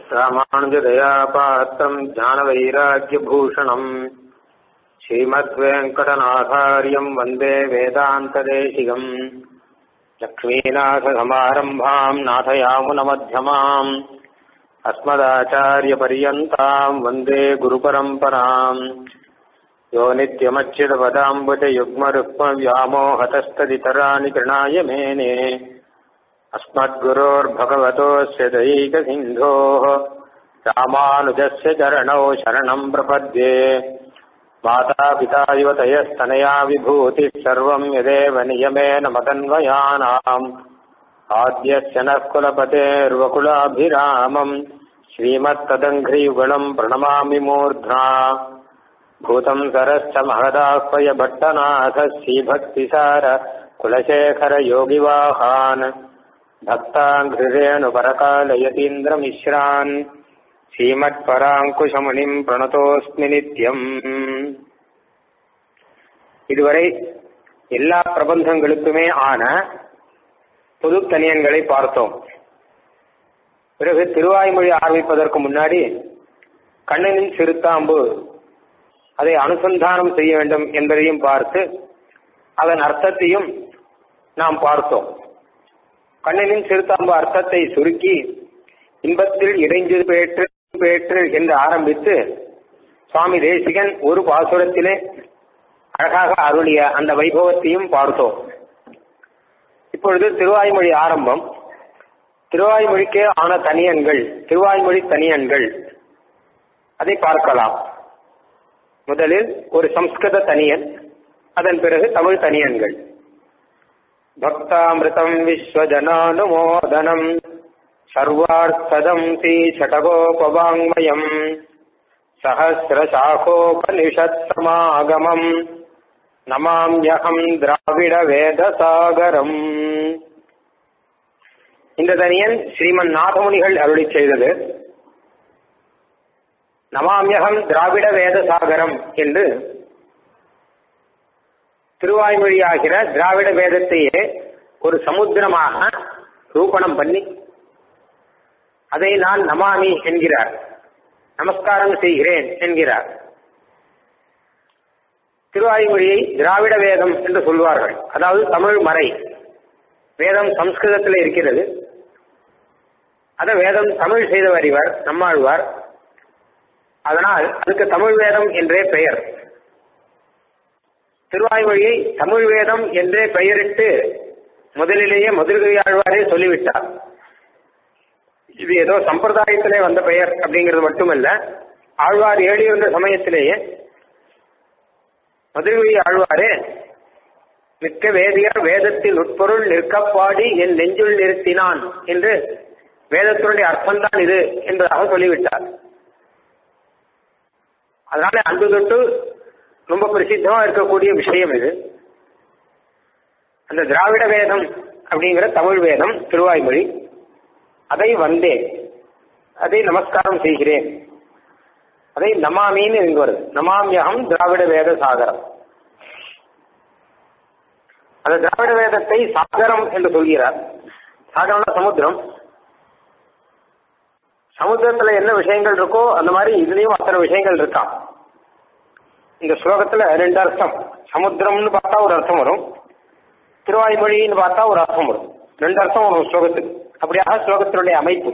ராமானுஜதயா பாத்திரம் ஞானவைராக்கியபூஷணம் ஸ்ரீமத்வேங்கடநாதாரியம் வந்தே வேதாந்ததேசிகம் லக்ஷ்மீநாथसमारम्भाम् नाथयामुनमध्यमाम् अस्मदाचार्यपर्यन्ताम् वन्दे गुरुपरम्पराम् यो नित्यमच्युतपदाम्बुजयुग्मरुक्मव्यामोहतस्तदितराणि कृणाय मेने अस्मद्गुरोर्भगवतोऽस्य दैकसिन्धोः रामानुजस्य चरणौ शरणम् प्रपद्ये मातापिता युवतयस्तनया विभूतिः सर्वम् यदेव नियमेन मदन्वयानाम् आद्यस्य नः कुलपतेर्वकुलाभिरामम् श्रीमत्तदङ्घ्रियुगणम् प्रणमामि मूर्ध्ना भूतम् सरश्च महदाह्वय भट्टनाथः श्रीभक्तिसार कुलशेखरयोगिवाहान् भक्ताङ्घ्रिरेणुपरकालयतीन्द्रमिश्रान् ஸ்ரீமத்பராங்குஷமணிம் பிரணதோஸ்மி நித்யம் இதுவரை எல்லா பிரபந்தங்களுக்குமே ஆன பொது தனியன்களை பார்த்தோம் பிறகு திருவாய்மொழி ஆரம்பிப்பதற்கு முன்னாடி கண்ணனின் சிறுத்தாம்பு அதை அனுசந்தானம் செய்ய வேண்டும் என்பதையும் பார்த்து அதன் அர்த்தத்தையும் நாம் பார்த்தோம் கண்ணனின் சிறுத்தாம்பு அர்த்தத்தை சுருக்கி இன்பத்தில் இடைஞ்சு பேற்று பேற்று என்று ஆரம்பித்து சுவாமி தேசிகன் ஒரு பாசுரத்திலே அழகாக அருளிய அந்த வைபவத்தையும் பார்த்தோம் இப்பொழுது திருவாய்மொழி ஆரம்பம் திருவாய்மொழிக்கே ஆன தனியன்கள் திருவாய்மொழி தனியன்கள் அதை பார்க்கலாம் முதலில் ஒரு சம்ஸ்கிருத தனியன் அதன் பிறகு தமிழ் தனியன்கள் பக்தாமிருதம் விஸ்வஜனானுமோதனம் सर्वार्थदम् श्रीषटकोपवाङ्मयम् सहस्रशाखोपनिषत्समागमम् நமாம்யகம் திராவிட வேதசாகரம் இந்த தனியன் ஸ்ரீமன் நாதமுனிகள் அருளி செய்தது நமாம்யகம் திராவிட வேதசாகரம் என்று திருவாய்மொழியாகிற திராவிட வேதத்தையே ஒரு சமுத்திரமாக ரூபணம் பண்ணி அதை நான் நமாமி என்கிறார் நமஸ்காரம் செய்கிறேன் என்கிறார் திருவாய்மொழியை திராவிட வேதம் என்று சொல்வார்கள் அதாவது தமிழ் மறை வேதம் சம்ஸ்கிருதத்தில் இருக்கிறது அத வேதம் தமிழ் செய்தவர் இவர் நம்மாழ்வார் அதனால் அதுக்கு தமிழ் வேதம் என்றே பெயர் திருவாய்மொழியை தமிழ் வேதம் என்றே பெயரிட்டு முதலிலேயே மதுரகவி ஆழ்வாரே சொல்லிவிட்டார் இது ஏதோ சம்பிரதாயத்திலே வந்த பெயர் அப்படிங்கிறது மட்டுமல்ல ஆழ்வார் ஏழி வந்த சமயத்திலேயே மதுரவி ஆழ்வாரே மிக்க வேதியர் வேதத்தில் உட்பொருள் நிற்கப்பாடி என் நெஞ்சுள் நிறுத்தினான் என்று வேதத்தினுடைய அர்த்தம்தான் இது என்பதாக சொல்லிவிட்டார் அதனால அன்று தொட்டு ரொம்ப பிரசித்தமா இருக்கக்கூடிய விஷயம் இது அந்த திராவிட வேதம் அப்படிங்கிற தமிழ் வேதம் திருவாய்மொழி அதை வந்தேன் அதை நமஸ்காரம் செய்கிறேன் அதை நமாமின்னு இங்கு வருது நமாமியகம் திராவிட வேத சாகரம் அந்த திராவிட வேதத்தை சாகரம் என்று சொல்கிறார் சாகரம்னா சமுத்திரம் சமுத்திரத்துல என்ன விஷயங்கள் இருக்கோ அந்த மாதிரி இதுலயும் அத்தனை விஷயங்கள் இருக்கான் இந்த ஸ்லோகத்துல ரெண்டு அர்த்தம் சமுத்திரம்னு பார்த்தா ஒரு அர்த்தம் வரும் திருவாய்மொழின்னு பார்த்தா ஒரு அர்த்தம் வரும் ரெண்டு அர்த்தம் வரும் ஸ்லோகத்துக்கு அப்படியாக ஸ்லோகத்தினுடைய அமைப்பு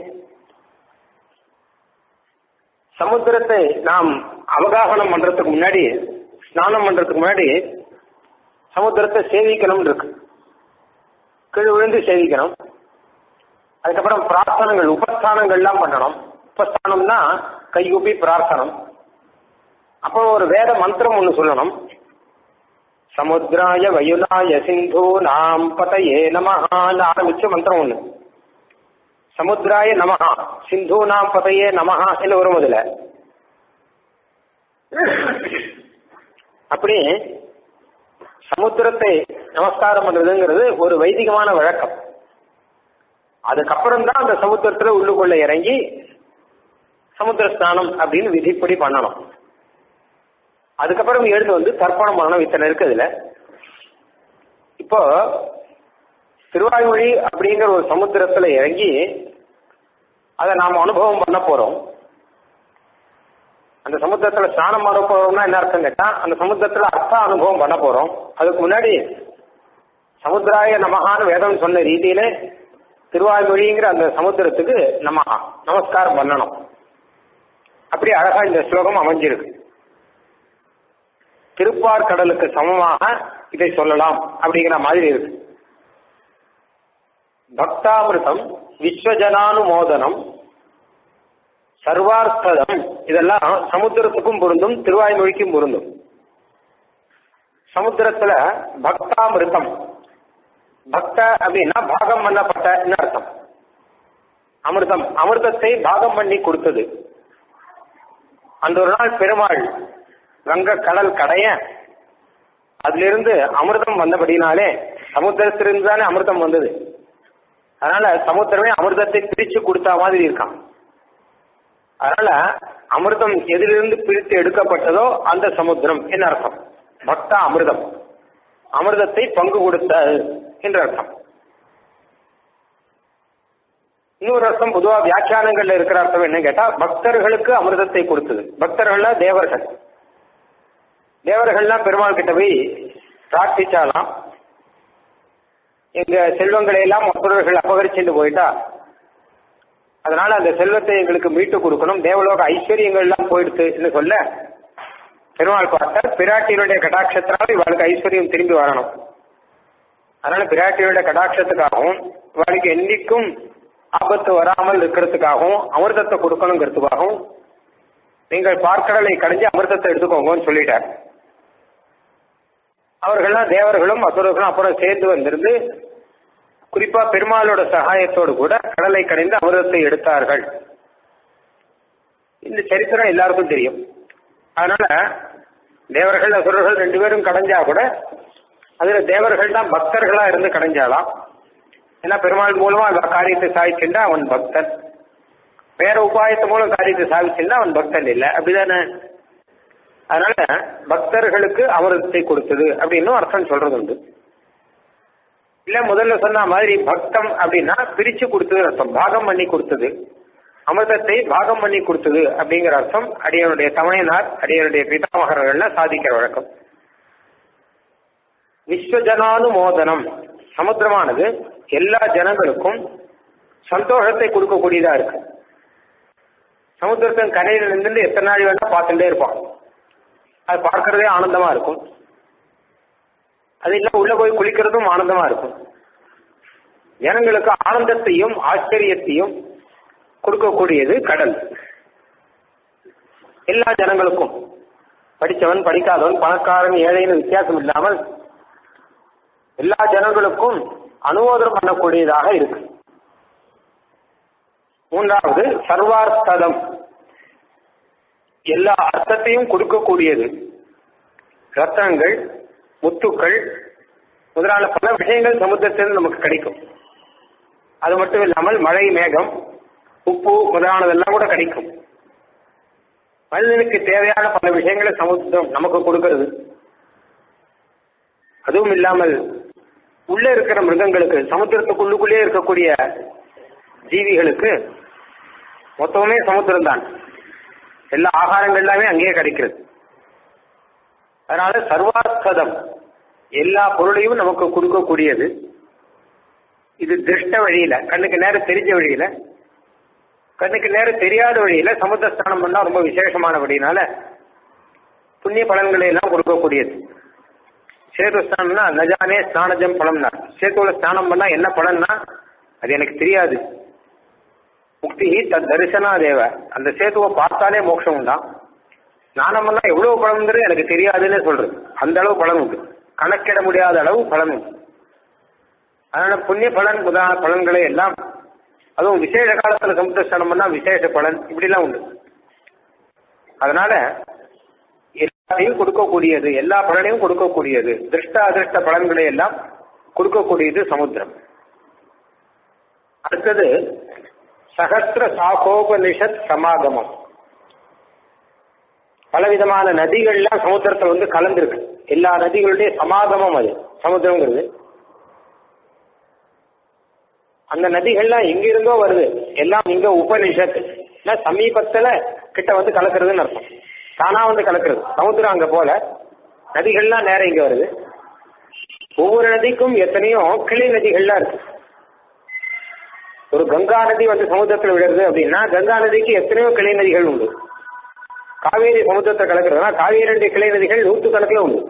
சமுத்திரத்தை நாம் அவகாசனம் பண்றதுக்கு முன்னாடி ஸ்நானம் பண்றதுக்கு முன்னாடி சமுத்திரத்தை சேவிக்கணும் இருக்கு கீழ் விழுந்து சேவிக்கணும் அதுக்கப்புறம் பிரார்த்தனங்கள் உபஸ்தானங்கள்லாம் பண்ணணும் உபஸ்தானம்னா கையூப்பி பிரார்த்தனம் அப்போ ஒரு வேத மந்திரம் ஒன்று சொல்லணும் சமுத்திராய வயுனாய சிந்து நாம் பதையே நமஹான்னு ஆரம்பிச்ச மந்திரம் ஒண்ணு சமுத்திராய நமஹா சிந்து நாம் பதையே நமஹா என்று வரும் அதுல அப்படி சமுத்திரத்தை நமஸ்காரம் பண்றதுங்கிறது ஒரு வைதிகமான வழக்கம் அதுக்கப்புறம் தான் அந்த சமுத்திரத்துல உள்ளுக்குள்ள இறங்கி சமுத்திர ஸ்நானம் அப்படின்னு விதிப்படி பண்ணணும் அதுக்கப்புறம் எழுந்து வந்து தர்ப்பணம் பண்ணணும் இத்தனை இருக்கு அதுல இப்போ திருவாய்மொழி அப்படிங்கிற ஒரு சமுத்திரத்துல இறங்கி அதை நாம் அனுபவம் பண்ண போறோம் அந்த சமுத்திரத்துல ஸ்நானம் பண்ண போறோம்னா என்ன அர்த்தம் கேட்டா அந்த சமுத்திரத்துல அர்த்த அனுபவம் பண்ண போறோம் அதுக்கு முன்னாடி சமுத்திராய நமகான்னு வேதம் சொன்ன ரீதியிலே திருவாய்மொழிங்கிற அந்த சமுத்திரத்துக்கு நம்ம நமஸ்காரம் பண்ணணும் அப்படி அழகா இந்த ஸ்லோகம் அமைஞ்சிருக்கு திருப்பார் கடலுக்கு சமமாக இதை சொல்லலாம் அப்படிங்கிற மாதிரி இருக்கு பக்தாமிருதம் விஸ்வஜனானுமோதனம் சர்வார்த்ததம் இதெல்லாம் சமுத்திரத்துக்கும் பொருந்தும் திருவாய்மொழிக்கும் பொருந்தும் சமுத்திரத்துல பக்தாமிருதம் பக்த அப்படின்னா பாகம் பண்ணப்பட்ட அர்த்தம் அமிர்தம் அமிர்தத்தை பாகம் பண்ணி கொடுத்தது அந்த ஒரு நாள் பெருமாள் வங்க கடல் கடைய அதிலிருந்து அமிர்தம் வந்தபடினாலே சமுத்திரத்திலிருந்து தானே அமிர்தம் வந்தது அதனால சமுத்திரமே அமிர்தத்தை பிரிச்சு கொடுத்த மாதிரி இருக்கான் அதனால அமிர்தம் எதிலிருந்து பிரித்து எடுக்கப்பட்டதோ அந்த சமுத்திரம் என்ன அர்த்தம் பக்தா அமிர்தம் அமிர்தத்தை பங்கு கொடுத்த என்ற அர்த்தம் இன்னொரு அர்த்தம் பொதுவா வியாக்கியானங்கள்ல இருக்கிற அர்த்தம் என்ன கேட்டா பக்தர்களுக்கு அமிர்தத்தை கொடுத்தது பக்தர்கள்னா தேவர்கள் தேவர்கள்லாம் பெருமாள் கிட்ட போய் பிரார்த்திச்சாலாம் எங்க செல்வங்களை எல்லாம் மற்றவர்கள் அபகரிச்சுட்டு போயிட்டா அதனால அந்த செல்வத்தை எங்களுக்கு மீட்டு கொடுக்கணும் தேவலோக ஐஸ்வர்யங்கள் எல்லாம் போயிடுத்து சொல்ல பெருமாள் பார்த்தார் பிராட்டியினுடைய கடாட்சத்தினால் இவளுக்கு ஐஸ்வர்யம் திரும்பி வரணும் அதனால பிராட்டியோட கடாட்சத்துக்காகவும் இவளுக்கு என்னைக்கும் ஆபத்து வராமல் இருக்கிறதுக்காகவும் அமிர்தத்தை கொடுக்கணுங்கிறதுக்காகவும் நீங்கள் பார்க்கடலை கடைஞ்சு அமிர்தத்தை எடுத்துக்கோங்கன்னு சொல்லிட்டார் அவர்கள்லாம் தேவர்களும் அசுரர்களும் அப்புறம் சேர்ந்து வந்திருந்து குறிப்பா பெருமாளோட சகாயத்தோடு கூட கடலை கடைந்து அமிர்தத்தை எடுத்தார்கள் இந்த சரித்திரம் எல்லாருக்கும் தெரியும் அதனால தேவர்கள் அசுரர்கள் ரெண்டு பேரும் கடைஞ்சா கூட அதுல தேவர்கள் தான் பக்தர்களா இருந்து கடைஞ்சாலாம் ஏன்னா பெருமாள் மூலமா அந்த காரியத்தை சாதிச்சுட்டா அவன் பக்தன் வேற உபாயத்து மூலம் காரியத்தை சாதிச்சுட்டா அவன் பக்தன் இல்லை அப்படிதானே அதனால பக்தர்களுக்கு அமிர்தத்தை கொடுத்தது அப்படின்னு அர்த்தம் சொல்றது உண்டு இல்ல முதல்ல சொன்ன மாதிரி பக்தம் அப்படின்னா பிரிச்சு கொடுத்தது அர்த்தம் பாகம் பண்ணி கொடுத்தது அமிர்தத்தை பாகம் பண்ணி கொடுத்தது அப்படிங்கிற அர்த்தம் அடியனுடைய தமையனார் அடியனுடைய பிதாமகர்கள்ல சாதிக்கிற வழக்கம் விஸ்வஜனானுமோதனம் சமுத்திரமானது எல்லா ஜனங்களுக்கும் சந்தோஷத்தை கொடுக்கக்கூடியதா இருக்கு சமுத்திரத்தின் கரையில நின்று எத்தனை நாள் வேணா பார்த்துட்டே இருப்பான் அது பார்க்கறதே ஆனந்தமா இருக்கும் அது இல்ல உள்ள போய் குளிக்கிறதும் ஆனந்தமா இருக்கும் ஜனங்களுக்கு ஆனந்தத்தையும் ஆச்சரியத்தையும் கொடுக்கக்கூடியது கடல் எல்லா ஜனங்களுக்கும் படித்தவன் படிக்காதவன் பணக்காரன் ஏழைன்னு வித்தியாசம் இல்லாமல் எல்லா ஜனங்களுக்கும் அனுமோதனம் பண்ணக்கூடியதாக இருக்கு மூன்றாவது சர்வார்த்ததம் எல்லா அர்த்தத்தையும் கொடுக்கக்கூடியது ரத்தனங்கள் முத்துக்கள் முதலான பல விஷயங்கள் சமுத்திரத்திலிருந்து நமக்கு கிடைக்கும் அது மட்டும் இல்லாமல் மழை மேகம் உப்பு முதலானதெல்லாம் கூட கிடைக்கும் மனிதனுக்கு தேவையான பல விஷயங்களை சமுத்திரம் நமக்கு கொடுக்கிறது அதுவும் இல்லாமல் உள்ள இருக்கிற மிருகங்களுக்கு சமுத்திரத்துக்குள்ளுக்குள்ளே இருக்கக்கூடிய ஜீவிகளுக்கு மொத்தமே சமுத்திரம் தான் எல்லா ஆகாரங்கள் எல்லாமே அங்கேயே கிடைக்கிறது அதனால சர்வார்த்ததம் எல்லா பொருளையும் நமக்கு கொடுக்கக்கூடியது இது திருஷ்ட வழியில கண்ணுக்கு நேரம் தெரிஞ்ச வழியில கண்ணுக்கு நேரம் தெரியாத வழியில சமுத்திர ஸ்நானம் பண்ணா ரொம்ப விசேஷமானபடினால புண்ணிய பலன்களை எல்லாம் கொடுக்கக்கூடியது சேது ஸ்நானம்னா நஜானே ஸ்நானஜம் பலம்னா சேத்துவில் ஸ்நானம் பண்ணா என்ன பலன்னா அது எனக்கு தெரியாது முக்தி தத் தரிசனா தேவ அந்த சேத்துவை பார்த்தாலே மோட்சம் உண்டாம் ஸ்நானம் பண்ணா எவ்வளவு பலன்கிறது எனக்கு தெரியாதுன்னு சொல்றது அந்த அளவு பலன் உண்டு கணக்கிட முடியாத அளவு பலன் உண்டு அதனால புண்ணிய பலன் முதலான பலன்களை எல்லாம் அதுவும் விசேஷ காலத்துல சமுத்திர ஸ்நானம் பண்ணா விசேஷ பலன் இப்படிலாம் உண்டு அதனால எல்லாத்தையும் கொடுக்கக்கூடியது எல்லா பலனையும் கொடுக்கக்கூடியது திருஷ்ட அதிருஷ்ட பலன்களை எல்லாம் கொடுக்கக்கூடியது சமுத்திரம் அடுத்தது சகஸ்திர சாகோபனிஷத் சமாகமம் பலவிதமான நதிகள்லாம் சமுத்திரத்தில் வந்து கலந்துருக்கு எல்லா நதிகளுடைய சமாகமம் அது சமுத்திரங்கிறது அந்த நதிகள்லாம் எங்க இருந்தோ வருது எல்லாம் இங்க உபனிஷத் சமீபத்துல கிட்ட வந்து கலக்கிறதுன்னு அர்த்தம் தானா வந்து கலக்கிறது சமுத்திரம் அங்க போல நதிகள்லாம் நேரம் இங்க வருது ஒவ்வொரு நதிக்கும் எத்தனையோ கிளை நதிகள்லாம் இருக்கு ஒரு கங்கா நதி வந்து சமுத்திரத்தில் விடுறது அப்படின்னா கங்கா நதிக்கு எத்தனையோ கிளை நதிகள் உண்டு காவேரி சமுத்திரத்தை கலக்கிறதுனா காவேரியுடைய கிளை நதிகள் நூற்று கணக்கில் உண்டு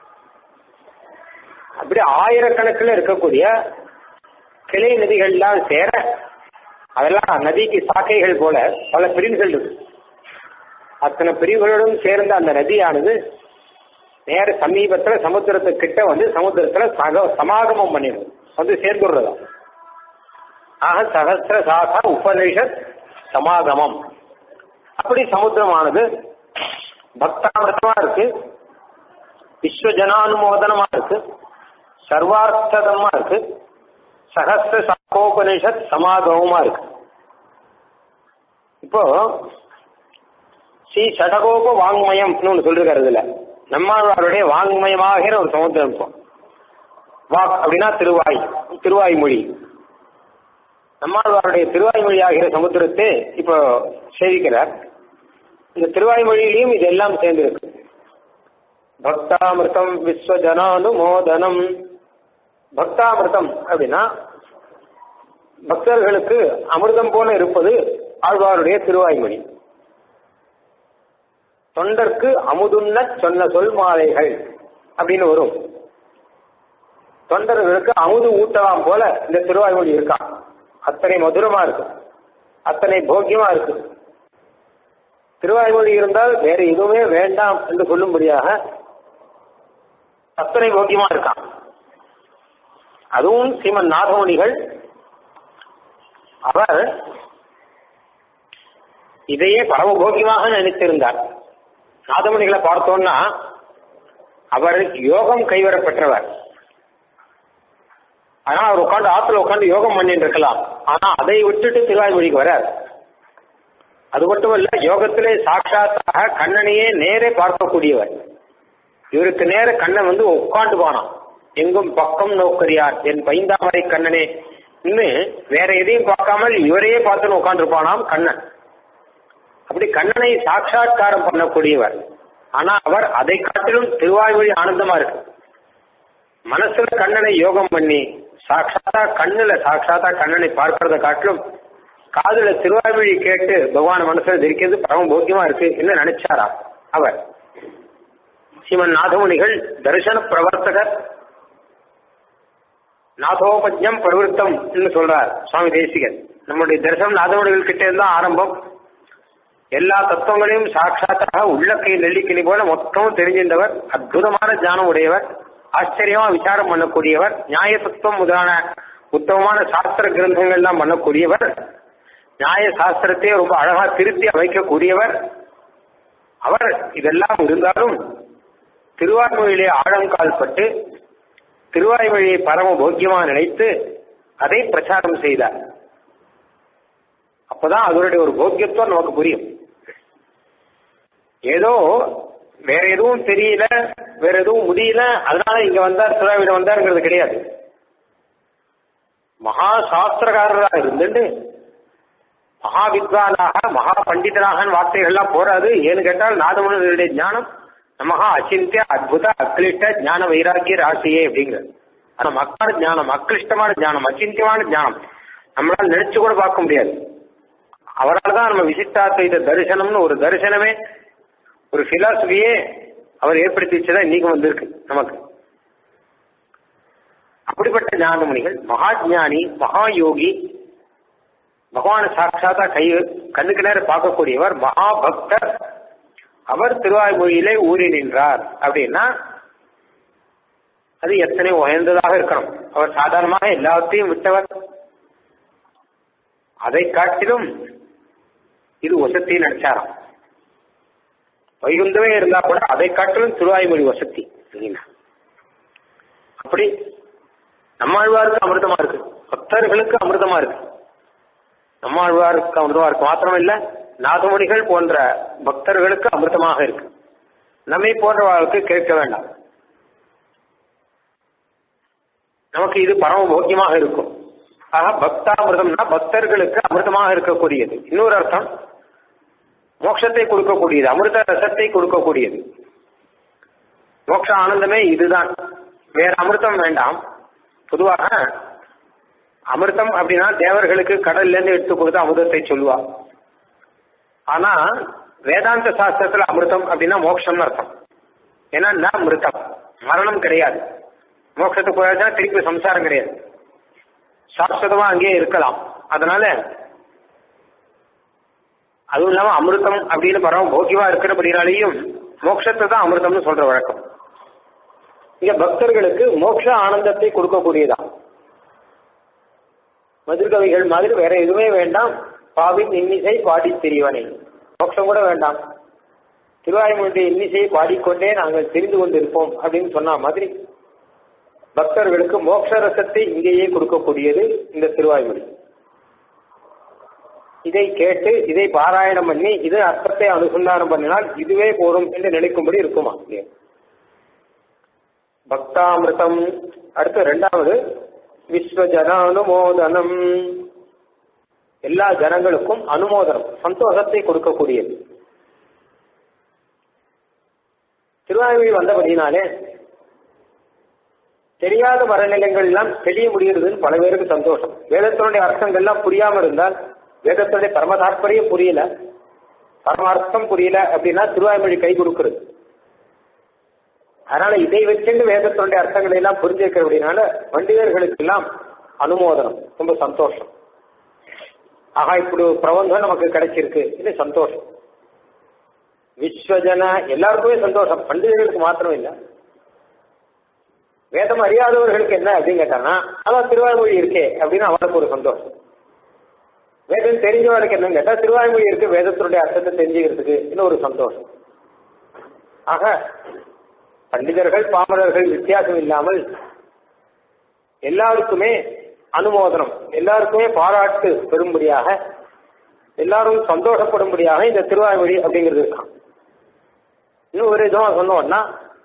அப்படி ஆயிரக்கணக்கில் இருக்கக்கூடிய கிளை நதிகள்லாம் சேர அதெல்லாம் நதிக்கு சாக்கைகள் போல பல பிரிவுகள் இருக்கு அத்தனை பிரிவுகளோடும் சேர்ந்த அந்த நதியானது நேர சமீபத்துல சமுத்திரத்துக்கு கிட்ட வந்து சமுத்திரத்துல சக சமாகமம் பண்ணிடும் வந்து சேர்ந்துடுறதா ஆக சகசிர சாகா உபனிஷத் சமாகமம் அப்படி சமுத்திரமானது பக்தாமிரதமா இருக்கு விஸ்வஜனானுமோதனமா இருக்கு சர்வார்த்ததமா இருக்கு சகசிர சாக்கோபனிஷத் சமாகமமா இருக்கு இப்போ ஸ்ரீ சடகோப வாங்மயம்னு ஒன்று சொல்லிருக்காரு இதுல நம்மாழ்வாருடைய வாங்மயமாகிற ஒரு சமுத்திரம் இப்போ வாக் அப்படின்னா திருவாய் திருவாய்மொழி நம்மாழ்வாருடைய திருவாய்மொழி ஆகிற சமுத்திரத்தை இப்போ சேவிக்கிறார் இந்த திருவாய்மொழியிலையும் இதெல்லாம் சேர்ந்திருக்கு பக்தாமிருதம் விஸ்வஜனானுமோதனம் பக்தாமிருதம் அப்படின்னா பக்தர்களுக்கு அமிர்தம் போல இருப்பது ஆழ்வாருடைய திருவாய்மொழி தொண்டர்க்கு அமுதுண்ண சொன்ன சொல் மாலைகள் அப்படின்னு வரும் தொண்டர்களுக்கு அமுது ஊட்டலாம் போல இந்த திருவாய்மொழி இருக்கா அத்தனை மதுரமா இருக்கு அத்தனை போக்கியமா இருக்கு திருவாய்மொழி இருந்தால் வேற எதுவுமே வேண்டாம் என்று சொல்லும்படியாக அத்தனை போக்கியமா இருக்கான் அதுவும் ஸ்ரீமன் நாகமணிகள் அவர் இதையே பரமபோக்கியமாக நினைத்திருந்தார் நாதமணிகளை பார்த்தோம்னா அவர் யோகம் கைவர பெற்றவர் ஆனா அவர் உட்காந்து ஆத்துல உட்காந்து யோகம் பண்ணிட்டு இருக்கலாம் ஆனா அதை விட்டுட்டு திருவாய்மொழிக்கு வரார் அது மட்டும் இல்ல யோகத்திலே சாட்சாத்தாக கண்ணனையே நேரே பார்க்கக்கூடியவர் இவருக்கு நேர கண்ணன் வந்து உட்காந்து போனான் எங்கும் பக்கம் நோக்கரியார் என் பைந்தாமரை கண்ணனே இன்னும் வேற எதையும் பார்க்காமல் இவரையே பார்த்துன்னு உட்காந்துருப்பானாம் கண்ணன் அப்படி கண்ணனை சாட்சா்காரம் பண்ணக்கூடியவர் ஆனா அவர் அதை காட்டிலும் திருவாய்மொழி ஆனந்தமா இருக்கு மனசுல கண்ணனை யோகம் பண்ணி சாட்சாத்தா கண்ணுல சாட்சாத்தா கண்ணனை பார்க்கறத காட்டிலும் காதுல திருவாய்மொழி கேட்டு பகவான் மனசுல தெரிக்கிறது பரம போக்கியமா இருக்கு என்ன நினைச்சாரா அவர் ஸ்ரீமன் நாதமுனிகள் தரிசன பிரவர்த்தகர் நாதோபஜம் பிரவருத்தம் சொல்றார் சுவாமி தேசிகன் நம்முடைய தரிசனம் நாதமுனிகள் கிட்ட இருந்தா ஆரம்பம் எல்லா தத்துவங்களையும் சாட்சாத்தாக உள்ளக்கை நெல்லிக்கிளி போல மொத்தமும் தெரிஞ்சின்றவர் அற்புதமான ஞானம் உடையவர் ஆச்சரியமா விசாரம் பண்ணக்கூடியவர் நியாய தத்துவம் முதலான உத்தமமான சாஸ்திர கிரந்தங்கள்லாம் பண்ணக்கூடியவர் நியாய சாஸ்திரத்தையே ரொம்ப அழகா திருத்தி அமைக்கக்கூடியவர் அவர் இதெல்லாம் இருந்தாலும் திருவாய்மொழியிலே ஆழங்கால் பட்டு திருவாய்மொழியை பரம போக்கியமா நினைத்து அதை பிரச்சாரம் செய்தார் அப்பதான் அதனுடைய ஒரு போக்கியத்துவம் நமக்கு புரியும் ஏதோ வேற எதுவும் தெரியல வேற எதுவும் முடியல அதனால இங்க வந்தார் திருவாவிட வந்தாருங்கிறது கிடையாது மகா சாஸ்திரகாரராக இருந்துட்டு மகா வித்வானாக மகா பண்டிதராக வார்த்தைகள்லாம் போராது ஏன்னு கேட்டால் நாதமுனிகளுடைய ஞானம் நமகா அச்சிந்திய அத்புத அக்லிஷ்ட ஞான வைராக்கிய ராசியே அப்படிங்கிறது ஆனா மக்கான ஞானம் அக்லிஷ்டமான ஞானம் அச்சிந்தியமான ஞானம் நம்மளால நினைச்சு கூட பார்க்க முடியாது அவரால் தான் நம்ம விசிஷ்டாத்வைத தரிசனம்னு ஒரு தரிசனமே ஒரு பிலாசபியே அவர் ஏற்படுத்தி வச்சதா இன்னைக்கு வந்திருக்கு நமக்கு அப்படிப்பட்ட ஞானமுனிகள் மகா ஞானி மகா யோகி பகவான சாட்சாத்தா கை கண்ணுக்கு நேரம் பார்க்கக்கூடியவர் மகா பக்தர் அவர் திருவாய்மொழியிலே ஊறி நின்றார் அப்படின்னா அது எத்தனை உயர்ந்ததாக இருக்கணும் அவர் சாதாரணமாக எல்லாத்தையும் விட்டவர் அதை காட்டிலும் இது வசத்தி நினைச்சாராம் வைகுந்தமே இருந்தா கூட அதை காட்டிலும் திருவாய்மொழி வசதி அப்படி நம்மாழ்வாருக்கு அமிர்தமா இருக்கு பக்தர்களுக்கு அமிர்தமா இருக்கு நம்மாழ்வாருக்கு அமிர்தமா இருக்கு மாத்திரம் இல்ல நாகமணிகள் போன்ற பக்தர்களுக்கு அமிர்தமாக இருக்கு நம்மை போன்றவர்களுக்கு கேட்க வேண்டாம் நமக்கு இது பரம போக்கியமாக இருக்கும் ஆக பக்தாமிர்தம்னா பக்தர்களுக்கு அமிர்தமாக இருக்கக்கூடியது இன்னொரு அர்த்தம் மோட்சத்தை கொடுக்கக்கூடியது அமிர்த ரசத்தை கொடுக்கக்கூடியது மோட்ச ஆனந்தமே இதுதான் வேற அமிர்தம் வேண்டாம் பொதுவாக அமிர்தம் அப்படின்னா தேவர்களுக்கு கடல்ல இருந்து எடுத்து கொடுத்த அமிர்தத்தை சொல்லுவா ஆனா வேதாந்த சாஸ்திரத்துல அமிர்தம் அப்படின்னா மோட்சம்னு அர்த்தம் ஏன்னா ந அமிர்தம் மரணம் கிடையாது மோட்சத்துக்கு போயாச்சுன்னா திருப்பி சம்சாரம் கிடையாது சாஸ்வதமா அங்கேயே இருக்கலாம் அதனால அதுவும் இல்லாம அமிர்தம் அப்படின்னு பரவ போக்கியமா இருக்கிறபடினாலையும் மோட்சத்தை தான் அமிர்தம்னு சொல்ற வழக்கம் இங்க பக்தர்களுக்கு மோட்ச ஆனந்தத்தை கொடுக்கக்கூடியதா மதுர்கவிகள் மாதிரி வேற எதுவுமே வேண்டாம் பாவின் இன்னிசை பாடி திரிவனை மோட்சம் கூட வேண்டாம் திருவாய்மொழி இன்னிசையை பாடிக்கொண்டே நாங்கள் தெரிந்து கொண்டிருப்போம் அப்படின்னு சொன்ன மாதிரி பக்தர்களுக்கு மோட்ச ரசத்தை இங்கேயே கொடுக்கக்கூடியது இந்த திருவாய்மொழி இதை கேட்டு இதை பாராயணம் பண்ணி இது அர்த்தத்தை அனுசந்தானம் பண்ணினால் இதுவே போதும் என்று நினைக்கும்படி இருக்குமா பக்தாமிருதம் அடுத்து ரெண்டாவது விஸ்வஜன அனுமோதனம் எல்லா ஜனங்களுக்கும் அனுமோதனம் சந்தோஷத்தை கொடுக்கக்கூடியது திருவாயூர் வந்தபடினாலே தெரியாத வரநிலைகள் எல்லாம் தெரிய முடிகிறதுன்னு பல பேருக்கு சந்தோஷம் வேதத்தினுடைய அர்த்தங்கள் எல்லாம் புரியாம இருந்தால் வேதத்தினுடைய பரம தாற்பயம் புரியல பரமார்த்தம் புரியல அப்படின்னா திருவாய்மொழி கை கொடுக்கிறது அதனால இதை வச்சுட்டு வேதத்தினுடைய அர்த்தங்களை எல்லாம் புரிஞ்சிருக்க அப்படின்னால பண்டிதர்களுக்கு எல்லாம் அனுமோதனம் ரொம்ப சந்தோஷம் ஆகா இப்படி ஒரு பிரபந்தம் நமக்கு கிடைச்சிருக்கு இது சந்தோஷம் விஸ்வஜன எல்லாருக்குமே சந்தோஷம் பண்டிதர்களுக்கு மாத்திரம் இல்லை வேதம் அறியாதவர்களுக்கு என்ன அப்படின்னு கேட்டானா அதான் திருவாய்மொழி இருக்கே அப்படின்னு அவனுக்கு ஒரு சந்தோஷம் வேதம் தெரிஞ்சவனுக்கு என்னன்னு கேட்டா திருவாய்மொழி இருக்கு வேதத்தினுடைய அர்த்தத்தை தெரிஞ்சுக்கிறதுக்கு இன்னும் ஒரு சந்தோஷம் ஆக பண்டிதர்கள் பாமரர்கள் வித்தியாசம் இல்லாமல் எல்லாருக்குமே அனுமோதனம் எல்லாருக்குமே பாராட்டு பெறும்படியாக எல்லாரும் சந்தோஷப்படும்படியாக இந்த திருவாய்மொழி அப்படிங்கிறது இருக்கான் இன்னும் ஒரு விதமா சொன்னோம்னா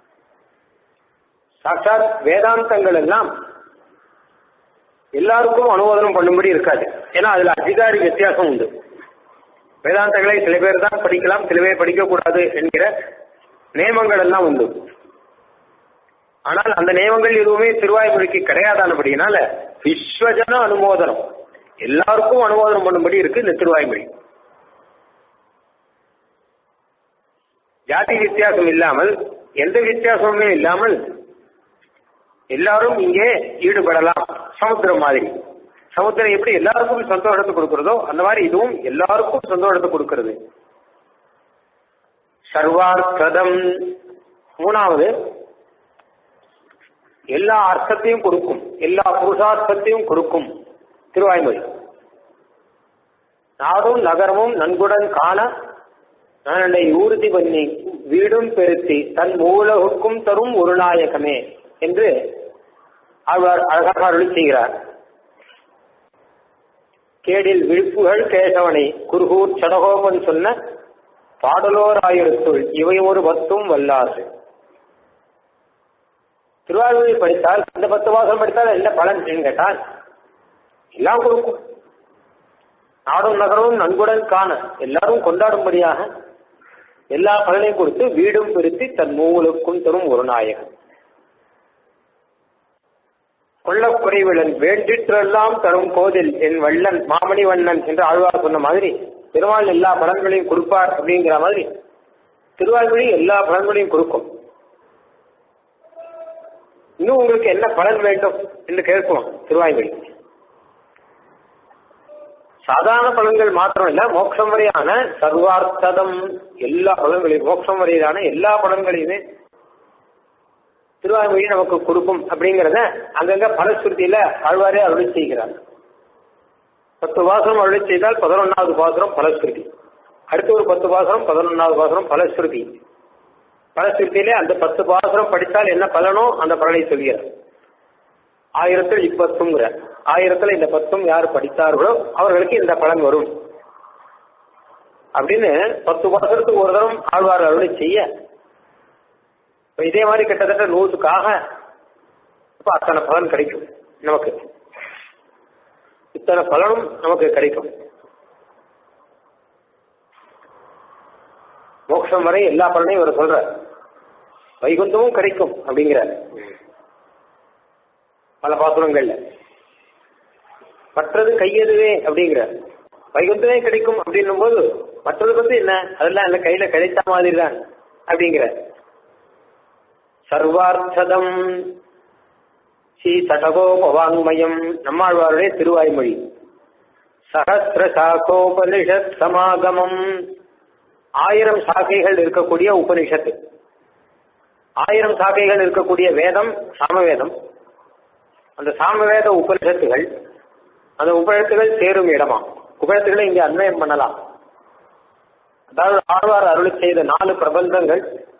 சாட்சாத் வேதாந்தங்கள் எல்லாம் எல்லாருக்கும் அனுமோதனம் பண்ணும்படி இருக்காது ஏன்னா அதுல அதிகாரி வித்தியாசம் உண்டு வேதாந்தங்களை சில பேர் தான் படிக்கலாம் சில பேர் படிக்கக்கூடாது என்கிற நியமங்கள் எல்லாம் உண்டு ஆனால் அந்த நியமங்கள் எதுவுமே திருவாய்மொழிக்கு கிடையாதானபடினால விஸ்வஜன அனுமோதனம் எல்லாருக்கும் அனுமோதனம் பண்ணும்படி இருக்கு இந்த திருவாய்மொழி ஜாதி வித்தியாசம் இல்லாமல் எந்த வித்தியாசமுமே இல்லாமல் எல்லாரும் இங்கே ஈடுபடலாம் சமுத்திரம் மாதிரி சமுத்திரம் எப்படி எல்லாருக்கும் சந்தோஷத்தை கொடுக்கிறதோ அந்த மாதிரி இதுவும் எல்லாருக்கும் சந்தோஷத்தை கொடுக்கிறது சர்வார்த்ததம் மூணாவது எல்லா அர்த்தத்தையும் கொடுக்கும் எல்லா புருஷார்த்தத்தையும் கொடுக்கும் திருவாய்மொழி நாடும் நகரமும் நன்குடன் காண நான் ஊர்தி பண்ணி வீடும் பெருத்தி தன் மூலகுக்கும் தரும் ஒரு நாயகமே என்று ஆழ்வார் அழகாக அருளி செய்கிறார் கேடில் விழுப்புகள் கேசவனை குருகூர் சடகோபன் சொன்ன பாடலோர் ஆயிரத்துள் இவை ஒரு பத்தும் வல்லாது திருவாரூரை படித்தால் இந்த பத்து மாசம் படித்தால் என்ன பலன் கேட்டால் எல்லாம் கொடுக்கும் நாடும் நகரமும் நன்குடன் காண எல்லாரும் கொண்டாடும்படியாக எல்லா பலனையும் கொடுத்து வீடும் பெருத்தி தன் மூவலுக்கும் தரும் ஒரு நாயகன் கொள்ளக்குறைவிலன் வேண்டிற்றெல்லாம் தரும் கோதில் என் வள்ளன் மாமணி வண்ணன் என்று ஆழ்வார் சொன்ன மாதிரி திருவாள் எல்லா பலன்களையும் கொடுப்பார் அப்படிங்கிற மாதிரி திருவாழ்மொழி எல்லா பலன்களையும் கொடுக்கும் இன்னும் உங்களுக்கு என்ன பலன் வேண்டும் என்று கேட்கும் திருவாய்மொழி சாதாரண பலன்கள் மாத்திரம் இல்ல மோட்சம் வரையான சர்வார்த்ததம் எல்லா பலன்களையும் மோட்சம் வரையிலான எல்லா பலன்களையுமே திருவாய்மொழி நமக்கு கொடுக்கும் அப்படிங்கிறத அங்கங்க பலஸ்ருதியில ஆழ்வாரே அருளி செய்கிறார் பத்து பாசனம் அருளி செய்தால் பதினொன்னாவது பாசனம் பலஸ்ருதி அடுத்து ஒரு பத்து பாசனம் பதினொன்னாவது பாசனம் பலஸ்ருதி பலஸ்ருதியிலே அந்த பத்து பாசனம் படித்தால் என்ன பலனோ அந்த பலனை சொல்கிறார் ஆயிரத்தில் இப்பத்துங்கிற ஆயிரத்துல இந்த பத்தும் யார் படித்தார்களோ அவர்களுக்கு இந்த பலன் வரும் அப்படின்னு பத்து பாசனத்துக்கு ஒரு தரம் ஆழ்வார் அருளை செய்ய இப்ப இதே மாதிரி கிட்டத்தட்ட நூற்றுக்காக இப்ப அத்தனை பலன் கிடைக்கும் நமக்கு இத்தனை பலனும் நமக்கு கிடைக்கும் மோட்சம் வரை எல்லா பலனையும் இவர் சொல்ற வைகுந்தமும் கிடைக்கும் அப்படிங்கிறார் பல பாசுரங்கள்ல மற்றது கையெதுவே அப்படிங்கிறார் வைகுந்தமே கிடைக்கும் அப்படின்னும் போது மற்றது பத்தி என்ன அதெல்லாம் இல்ல கையில கிடைத்த மாதிரி தான் அப்படிங்கிற சர்வார்த்ததம் ஸ்ரீ சடகோபவாங்மயம் நம்மாழ்வாருடைய திருவாய்மொழி சகசிர சாகோபனிஷத் சமாகமம் ஆயிரம் சாக்கைகள் இருக்கக்கூடிய உபனிஷத்து ஆயிரம் சாக்கைகள் இருக்கக்கூடிய வேதம் சாமவேதம் அந்த சாமவேத உபனிஷத்துகள் அந்த உபனிஷத்துகள் சேரும் இடமா உபனிஷத்துகளை இங்கே அன்வயம் பண்ணலாம் அதாவது ஆழ்வார் அருளி செய்த நாலு பிரபந்தங்கள்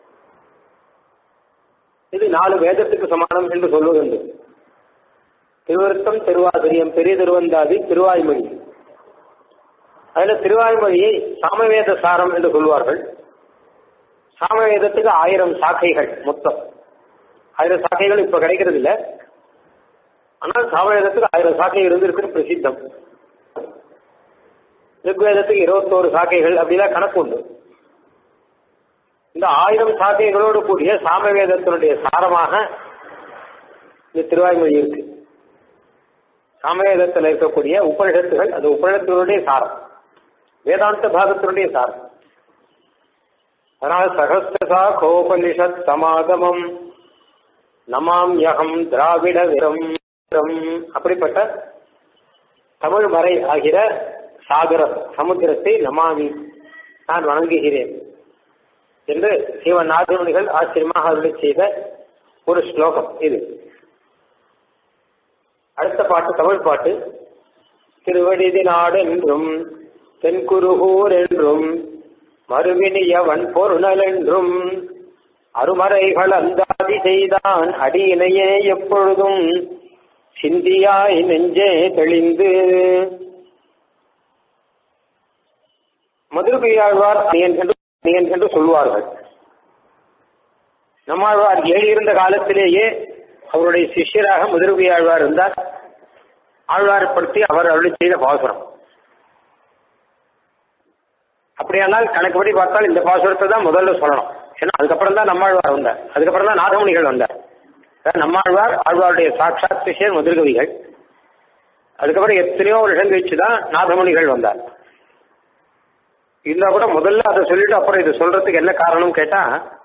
இது நாலு வேதத்துக்கு சமானம் என்று சொல்வதுண்டு திருவருத்தம் திருவாதிரியம் பெரிய திருவந்தாதி திருவாய்மொழி அதுல திருவாய்மொழியை சாமவேத சாரம் என்று சொல்வார்கள் சாமவேதத்துக்கு ஆயிரம் சாக்கைகள் மொத்தம் ஆயிரம் சாக்கைகள் இப்ப கிடைக்கிறது இல்ல ஆனால் சாமவேதத்துக்கு ஆயிரம் சாக்கை இருந்திருக்கு பிரசித்தம் ரிக்வேதத்துக்கு இருபத்தோரு சாக்கைகள் அப்படிலாம் கணக்கு உண்டு இந்த ஆயிரம் சாக்கைகளோடு கூடிய சாமவேதத்தினுடைய சாரமாக இந்த திருவாய்மொழி இருக்கு சாமவேதத்தில் இருக்கக்கூடிய உபனிஷத்துகள் அது உபனிஷத்தினுடைய சாரம் வேதாந்த பாகத்தினுடைய சாரம் அதனால் சகசிரசா கோபனிஷத் சமாகமம் நமாம் யகம் திராவிட விரம் அப்படிப்பட்ட தமிழ் மறை ஆகிற சாகரம் சமுத்திரத்தை நமாமி நான் வணங்குகிறேன் என்று சிவன் நாதமுனிகள் ஆச்சரியமாக அருளி செய்த ஒரு ஸ்லோகம் இது அடுத்த பாட்டு தமிழ் பாட்டு திருவடிதி நாடு என்றும் தென்குருகூர் என்றும் மறுவினியவன் பொருணல் என்றும் அருமறைகள் அந்தாதி செய்தான் அடியினையே எப்பொழுதும் சிந்தியாய் நெஞ்சே தெளிந்து மதுரகையாழ்வார் அணியன் என்று அணியன் என்று சொல்வார்கள் நம்மாழ்வார் எழுதியிருந்த காலத்திலேயே அவருடைய சிஷ்யராக மதுரகையாழ்வார் இருந்தார் ஆழ்வாரை பற்றி அவர் அருளி செய்த பாசுரம் அப்படியானால் கணக்குப்படி பார்த்தால் இந்த பாசுரத்தை தான் முதல்ல சொல்லணும் ஏன்னா அதுக்கப்புறம் தான் நம்மாழ்வார் வந்தார் அதுக்கப்புறம் தான் நாதமுனிகள் வந்தார் நம்மாழ்வார் ஆழ்வாருடைய சாட்சாத் சிஷியர் மதுரகவிகள் அதுக்கப்புறம் எத்தனையோ வருஷம் கழிச்சு தான் நாதமுனிகள் வந்தார் இருந்தா கூட முதல்ல அதை சொல்லிட்டு அப்புறம் இதை சொல்றதுக்கு என்ன காரணம் கேட்டா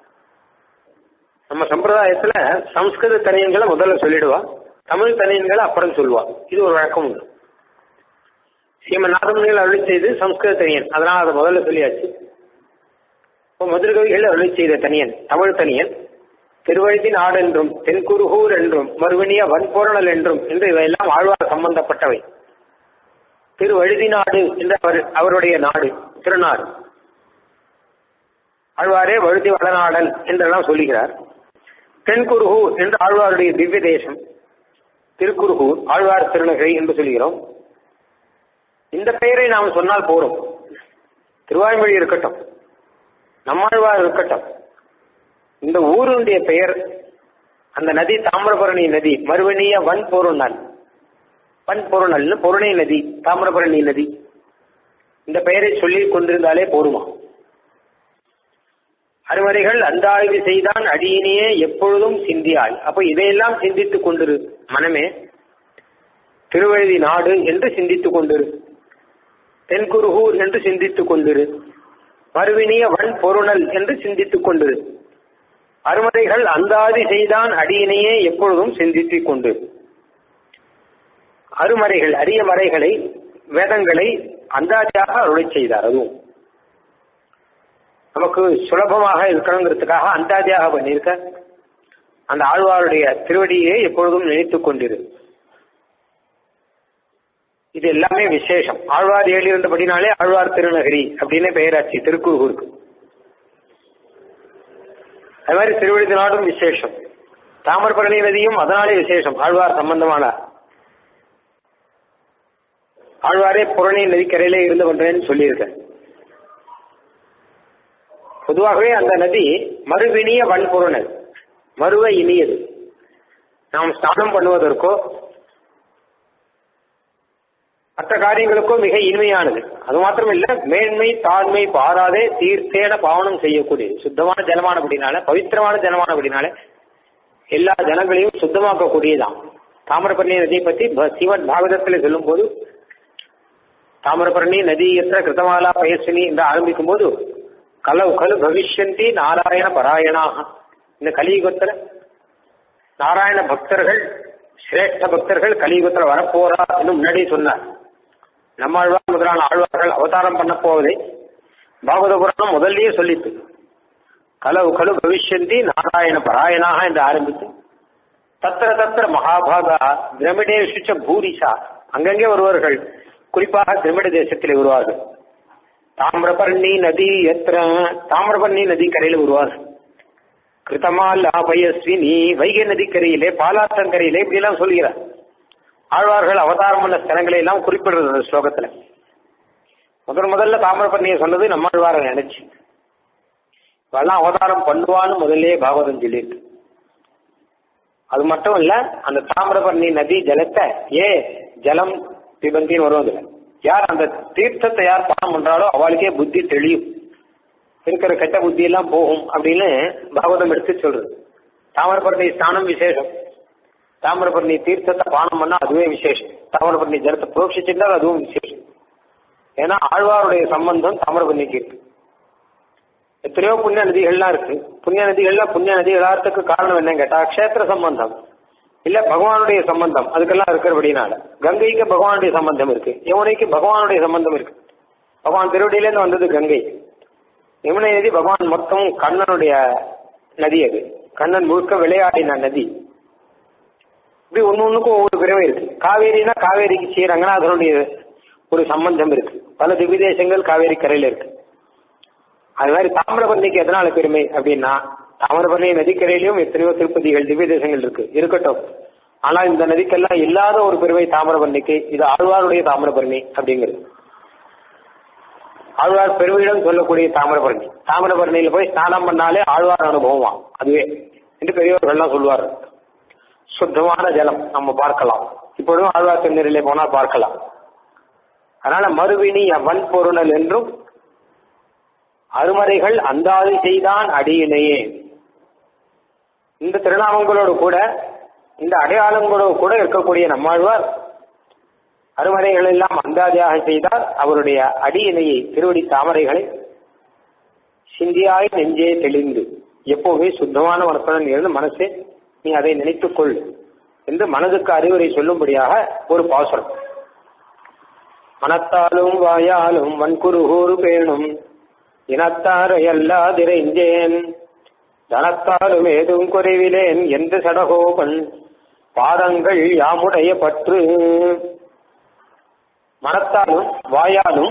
நம்ம சம்பிரதாயத்துல சம்ஸ்கிருத தனியன்களை முதல்ல சொல்லிடுவா தமிழ் தனியன்களை அப்புறம் சொல்லுவா இது ஒரு வழக்கம் உண்டு சீம நாதமுனிகள் அருளி செய்து சம்ஸ்கிருத தனியன் அதனால அதை முதல்ல சொல்லியாச்சு இப்போ மதுரகவிகள் அருளி செய்த தனியன் தமிழ் தனியன் திருவழுதி நாடு என்றும் தென்குருகூர் என்றும் மறுவனிய வன்பொருணல் என்றும் என்று இவையெல்லாம் ஆழ்வார் சம்பந்தப்பட்டவை திருவழுதி நாடு என்ற அவர் அவருடைய நாடு திருநாடு ஆழ்வாரே வழுதி வளநாடன் என்றெல்லாம் சொல்லுகிறார் தென்குருகூர் என்று ஆழ்வாருடைய திவ்ய தேசம் திருக்குருகூர் ஆழ்வார் திருநகரை என்று சொல்கிறோம் இந்த பெயரை நாம் சொன்னால் போரும் திருவாய்மொழி இருக்கட்டும் நம்மாழ்வார் இருக்கட்டும் இந்த ஊருடைய பெயர் அந்த நதி தாமிரபரணி நதி மறுவணிய வன் பொருணல் வன் பொருணல்னு பொருணை நதி தாமிரபரணி நதி இந்த பெயரை சொல்லி கொண்டிருந்தாலே போருமா அருமறைகள் அந்தாய்வு செய்தான் அடியினையே எப்பொழுதும் சிந்தியாய் அப்ப இதையெல்லாம் சிந்தித்துக் கொண்டிரு மனமே திருவழுதி நாடு என்று சிந்தித்துக் கொண்டிரு தென்குருகூர் என்று சிந்தித்துக் கொண்டிரு மறுவினிய வன் பொருணல் என்று சிந்தித்துக் கொண்டிரு அருமறைகள் அந்தாதி செய்தான் அடியினையே எப்பொழுதும் சிந்தித்துக் கொண்டு அருமறைகள் அரிய மறைகளை வேதங்களை அந்தாதியாக அருளை செய்தார் அதுவும் நமக்கு சுலபமாக இருக்கணுங்கிறதுக்காக அந்தாதியாக பண்ணியிருக்க அந்த ஆழ்வாருடைய திருவடியை எப்பொழுதும் நினைத்துக் கொண்டிரு இது எல்லாமே விசேஷம் ஆழ்வார் ஏழிருந்தபடினாலே ஆழ்வார் திருநகரி அப்படின்னு பெயராச்சு திருக்குறுகூருக்கு அது மாதிரி திருவழுதி நாடும் விசேஷம் தாமரபரணி நதியும் அதனாலே விசேஷம் ஆழ்வார் சம்பந்தமான ஆழ்வாரே புரணி நதிக்கரையிலே இருந்து கொண்டேன்னு சொல்லியிருக்கேன் பொதுவாகவே அந்த நதி மறுவினிய வன்பொருணல் மறுவ இனியது நாம் ஸ்நானம் பண்ணுவதற்கோ மற்ற காரியங்களுக்கும் மிக இனிமையானது அது மாத்திரம் இல்ல மேன்மை தாழ்மை பாராதே தீர்த்தேன பாவனம் செய்யக்கூடியது சுத்தமான ஜலமானபடினால பவித்திரமான ஜலமானபடினால எல்லா ஜனங்களையும் சுத்தமாக்கக்கூடியதான் தாமிரபரணி நதியை பற்றி சிவன் பாகவதத்தில் சொல்லும் போது தாமிரபரணி நதி எத்த கிருத்தமாலா பயசினி என்று ஆரம்பிக்கும் போது கலவு கலு பவிஷ்யந்தி நாராயண பராயணாக இந்த கலியுகத்துல நாராயண பக்தர்கள் சிரேஷ்ட பக்தர்கள் கலியுகத்தில் வரப்போறா என்று முன்னாடி சொன்னார் நம்மாழ்வார் முதலான ஆழ்வார்கள் அவதாரம் பண்ண போவதை பாகவத புராணம் முதல்லயே சொல்லித்து கலவு கலு பவிஷ்யந்தி நாராயண பராயணாக என்று ஆரம்பித்து தத்திர தத்திர மகாபாகா திரமிடேஷுச்ச பூரிஷா அங்கங்கே வருவார்கள் குறிப்பாக திரமிட தேசத்தில் வருவார்கள் தாமிரபரணி நதி எத்திர தாமிரபரணி நதி கரையில் வருவார்கள் கிருத்தமால் அபயஸ்வினி வைகை நதிக்கரையிலே பாலாற்றங்கரையிலே இப்படி எல்லாம் சொல்கிறார் ஆழ்வார்கள் அவதாரம் பண்ண ஸ்தலங்களை எல்லாம் குறிப்பிடுறது அந்த ஸ்லோகத்துல முதல் முதல்ல தாமிரபரணியை சொன்னது நம்மாழ்வார நினைச்சு இவெல்லாம் அவதாரம் பண்ணுவான்னு முதல்லே பாகவதம் சொல்லியிருக்கு அது மட்டும் இல்ல அந்த தாமிரபரணி நதி ஜலத்தை ஏ ஜலம் பிபந்தின்னு வரும் அதுல யார் அந்த தீர்த்தத்தை யார் பானம் பண்றாலோ அவளுக்கே புத்தி தெளியும் இருக்கிற கெட்ட புத்தி எல்லாம் போகும் அப்படின்னு பாகவதம் எடுத்து சொல்றது தாமிரபரணி ஸ்நானம் விசேஷம் தாமிரபரணி தீர்த்தத்தை பானம் பண்ணா அதுவே விசேஷம் தாமிரபரணி ஜலத்தை புரோட்சிச்சிருந்தால் அதுவும் விசேஷம் ஏன்னா ஆழ்வாருடைய சம்பந்தம் தாமிரபரணிக்கு இருக்கு எத்தனையோ புண்ணிய நதிகள்லாம் இருக்கு புண்ணிய நதிகள்லாம் புண்ணிய நதிகளாகிறதுக்கு காரணம் என்னன்னு கேட்டா க்ஷேத்திர சம்பந்தம் இல்ல பகவானுடைய சம்பந்தம் அதுக்கெல்லாம் இருக்கிறபடினால கங்கைக்கு பகவானுடைய சம்பந்தம் இருக்கு யமுனைக்கு பகவானுடைய சம்பந்தம் இருக்கு பகவான் திருவடியிலேருந்து வந்தது கங்கை யமுனை நதி பகவான் மொத்தம் கண்ணனுடைய நதி அது கண்ணன் முழுக்க விளையாடின நதி இப்படி ஒன்னு ஒண்ணுக்கும் ஒவ்வொரு பிறவை இருக்கு காவேரினா காவேரிக்கு ஸ்ரீ ரங்கநாதனுடைய ஒரு சம்பந்தம் இருக்கு பல திவ்ய தேசங்கள் காவேரி கரையில இருக்கு அது மாதிரி தாமிரபரணிக்கு எதனால பெருமை அப்படின்னா தாமிரபரணி நதிக்கரையிலும் எத்தனையோ திருப்பதிகள் திவ்ய தேசங்கள் இருக்கு இருக்கட்டும் ஆனா இந்த நதிக்கெல்லாம் இல்லாத ஒரு பெருமை தாமிரபரணிக்கு இது ஆழ்வாருடைய தாமிரபரணி அப்படிங்கிறது ஆழ்வார் பெருமையிடம் சொல்லக்கூடிய தாமிரபரணி தாமிரபரணியில போய் ஸ்நானம் பண்ணாலே ஆழ்வார் அனுபவமா அதுவே என்று பெரியவர்கள்லாம் சொல்லுவார் சுத்தமான ஜலம் நம்ம பார்க்கலாம் இப்பொழுதும் ஆழ்வார் திருநெறிலே போனா பார்க்கலாம் அதனால மறுவினி வன்பொருணல் என்றும் அருமறைகள் அந்தாதி செய்தான் அடியினையே இந்த திருநாமங்களோடு கூட இந்த அடையாளங்களோடு கூட இருக்கக்கூடிய நம்மாழ்வார் அருமறைகள் எல்லாம் அந்தாதியாக செய்தார் அவருடைய அடியினையை திருவடி தாமரைகளை சிந்தியாய் நெஞ்சே தெளிந்து எப்போவுமே சுத்தமான மனசுடன் இருந்து மனசே நீ அதை நினைத்துக்கொள் என்று மனதுக்கு அறிவுரை சொல்லும்படியாக ஒரு பாசுரம் மனத்தாலும் வாயாலும் வன்குருகூறு பேணும் இனத்தாரையல்லாதிரைஞ்சேன் தனத்தாலும் ஏதும் குறைவிலேன் என்று சடகோபன் பாதங்கள் யாமுடைய பற்று மனத்தாலும் வாயாலும்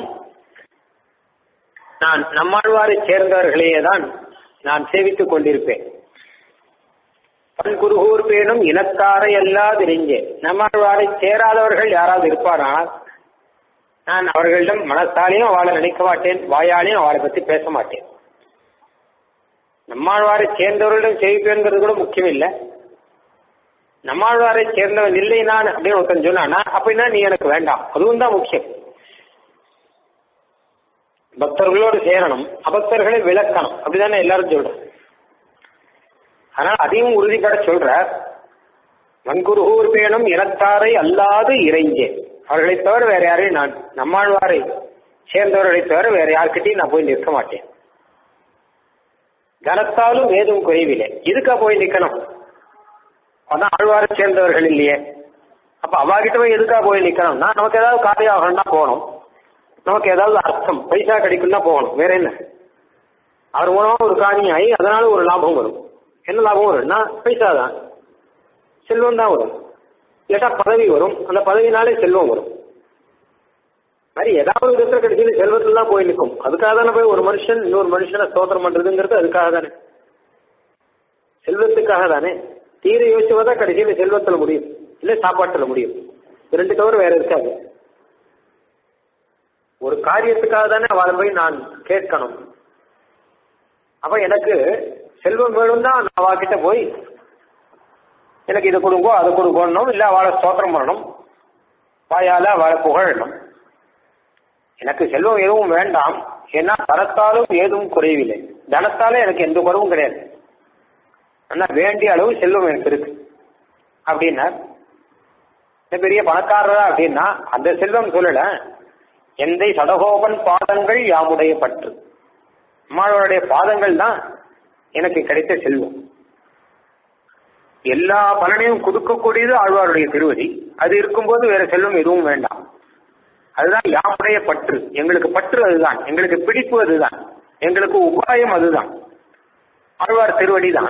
நான் நம்மாழ்வாரை சேர்ந்தவர்களையே தான் நான் சேவித்துக் கொண்டிருப்பேன் பன்குருகூர் பேணும் இனத்தாரை அல்லாதிரிஞ்சேன் நம்மாழ்வாரை சேராதவர்கள் யாராவது இருப்பாரானால் நான் அவர்களிடம் மனத்தாலையும் அவளை நினைக்க மாட்டேன் வாயாலையும் அவளை பத்தி பேச மாட்டேன் நம்மாழ்வாரை சேர்ந்தவர்களிடம் செய்வேங்கிறது கூட முக்கியம் இல்லை நம்மாழ்வாரை சேர்ந்தவன் இல்லை நான் அப்படின்னு ஒருத்தன் சொன்னானா அப்படின்னா நீ எனக்கு வேண்டாம் அதுவும் தான் முக்கியம் பக்தர்களோடு சேரணும் அபக்தர்களை விளக்கணும் அப்படிதானே எல்லாரும் சொல்றோம் ஆனால் அதையும் உறுதிப்பட சொல்ற வன்குருகூர் பேணும் இனத்தாரை அல்லாது இறைஞ்சேன் அவர்களை தவிர வேற யாரையும் நான் நம்மாழ்வாரை சேர்ந்தவர்களை தவிர வேற யார்கிட்டையும் நான் போய் நிற்க மாட்டேன் கனத்தாலும் ஏதும் குறைவில்லை இதுக்கா போய் நிக்கணும் அதான் ஆழ்வாரை சேர்ந்தவர்கள் இல்லையே அப்ப அவாகிட்ட போய் எதுக்கா போய் நிக்கணும்னா நமக்கு ஏதாவது காரியம் ஆகணும்னா போகணும் நமக்கு ஏதாவது அர்த்தம் பைசா கிடைக்கும்னா போகணும் வேற என்ன அவர் மூலமா ஒரு காரியம் ஆகி அதனால ஒரு லாபம் வரும் என்ன லாபம் வரும்னா பைசா தான் செல்வம் தான் வரும் இல்லாட்டா பதவி வரும் அந்த பதவினாலே செல்வம் வரும் மாதிரி ஏதாவது விதத்துல கடைசியில செல்வத்துல தான் போய் நிற்கும் அதுக்காக தானே போய் ஒரு மனுஷன் இன்னொரு மனுஷனை ஸ்தோத்திரம் பண்றதுங்கிறது அதுக்காக தானே செல்வத்துக்காக தானே தீர யோசிச்சுவதா கடைசியில செல்வத்துல முடியும் இல்ல சாப்பாட்டுல முடியும் ரெண்டு தவிர வேற இருக்காது ஒரு காரியத்துக்காக தானே அவளை போய் நான் கேட்கணும் அப்ப எனக்கு செல்வம் வேணும் தான் நான் அவகிட்ட போய் எனக்கு இதை கொடுங்கோ அதை கொடுக்கணும் இல்ல அவளை ஸ்தோத்திரம் பண்ணணும் வாயால அவளை புகழணும் எனக்கு செல்வம் எதுவும் வேண்டாம் ஏன்னா தனத்தாலும் ஏதும் குறைவில்லை தனத்தாலே எனக்கு எந்த குறவும் கிடையாது ஆனா வேண்டிய அளவு செல்வம் எனக்கு இருக்கு அப்படின்னா பெரிய பணக்காரரா அப்படின்னா அந்த செல்வம் சொல்லல எந்த சடகோபன் பாதங்கள் யாமுடைய பற்று அம்மாளுடைய பாதங்கள் தான் எனக்கு கிடைத்த செல்வம் எல்லா பலனையும் கொடுக்கக்கூடியது ஆழ்வாருடைய திருவடி அது இருக்கும்போது வேற செல்வம் எதுவும் வேண்டாம் அதுதான் யாமுடைய பற்று எங்களுக்கு பற்று அதுதான் எங்களுக்கு பிடிப்பு அதுதான் எங்களுக்கு உபாயம் அதுதான் ஆழ்வார் திருவடி தான்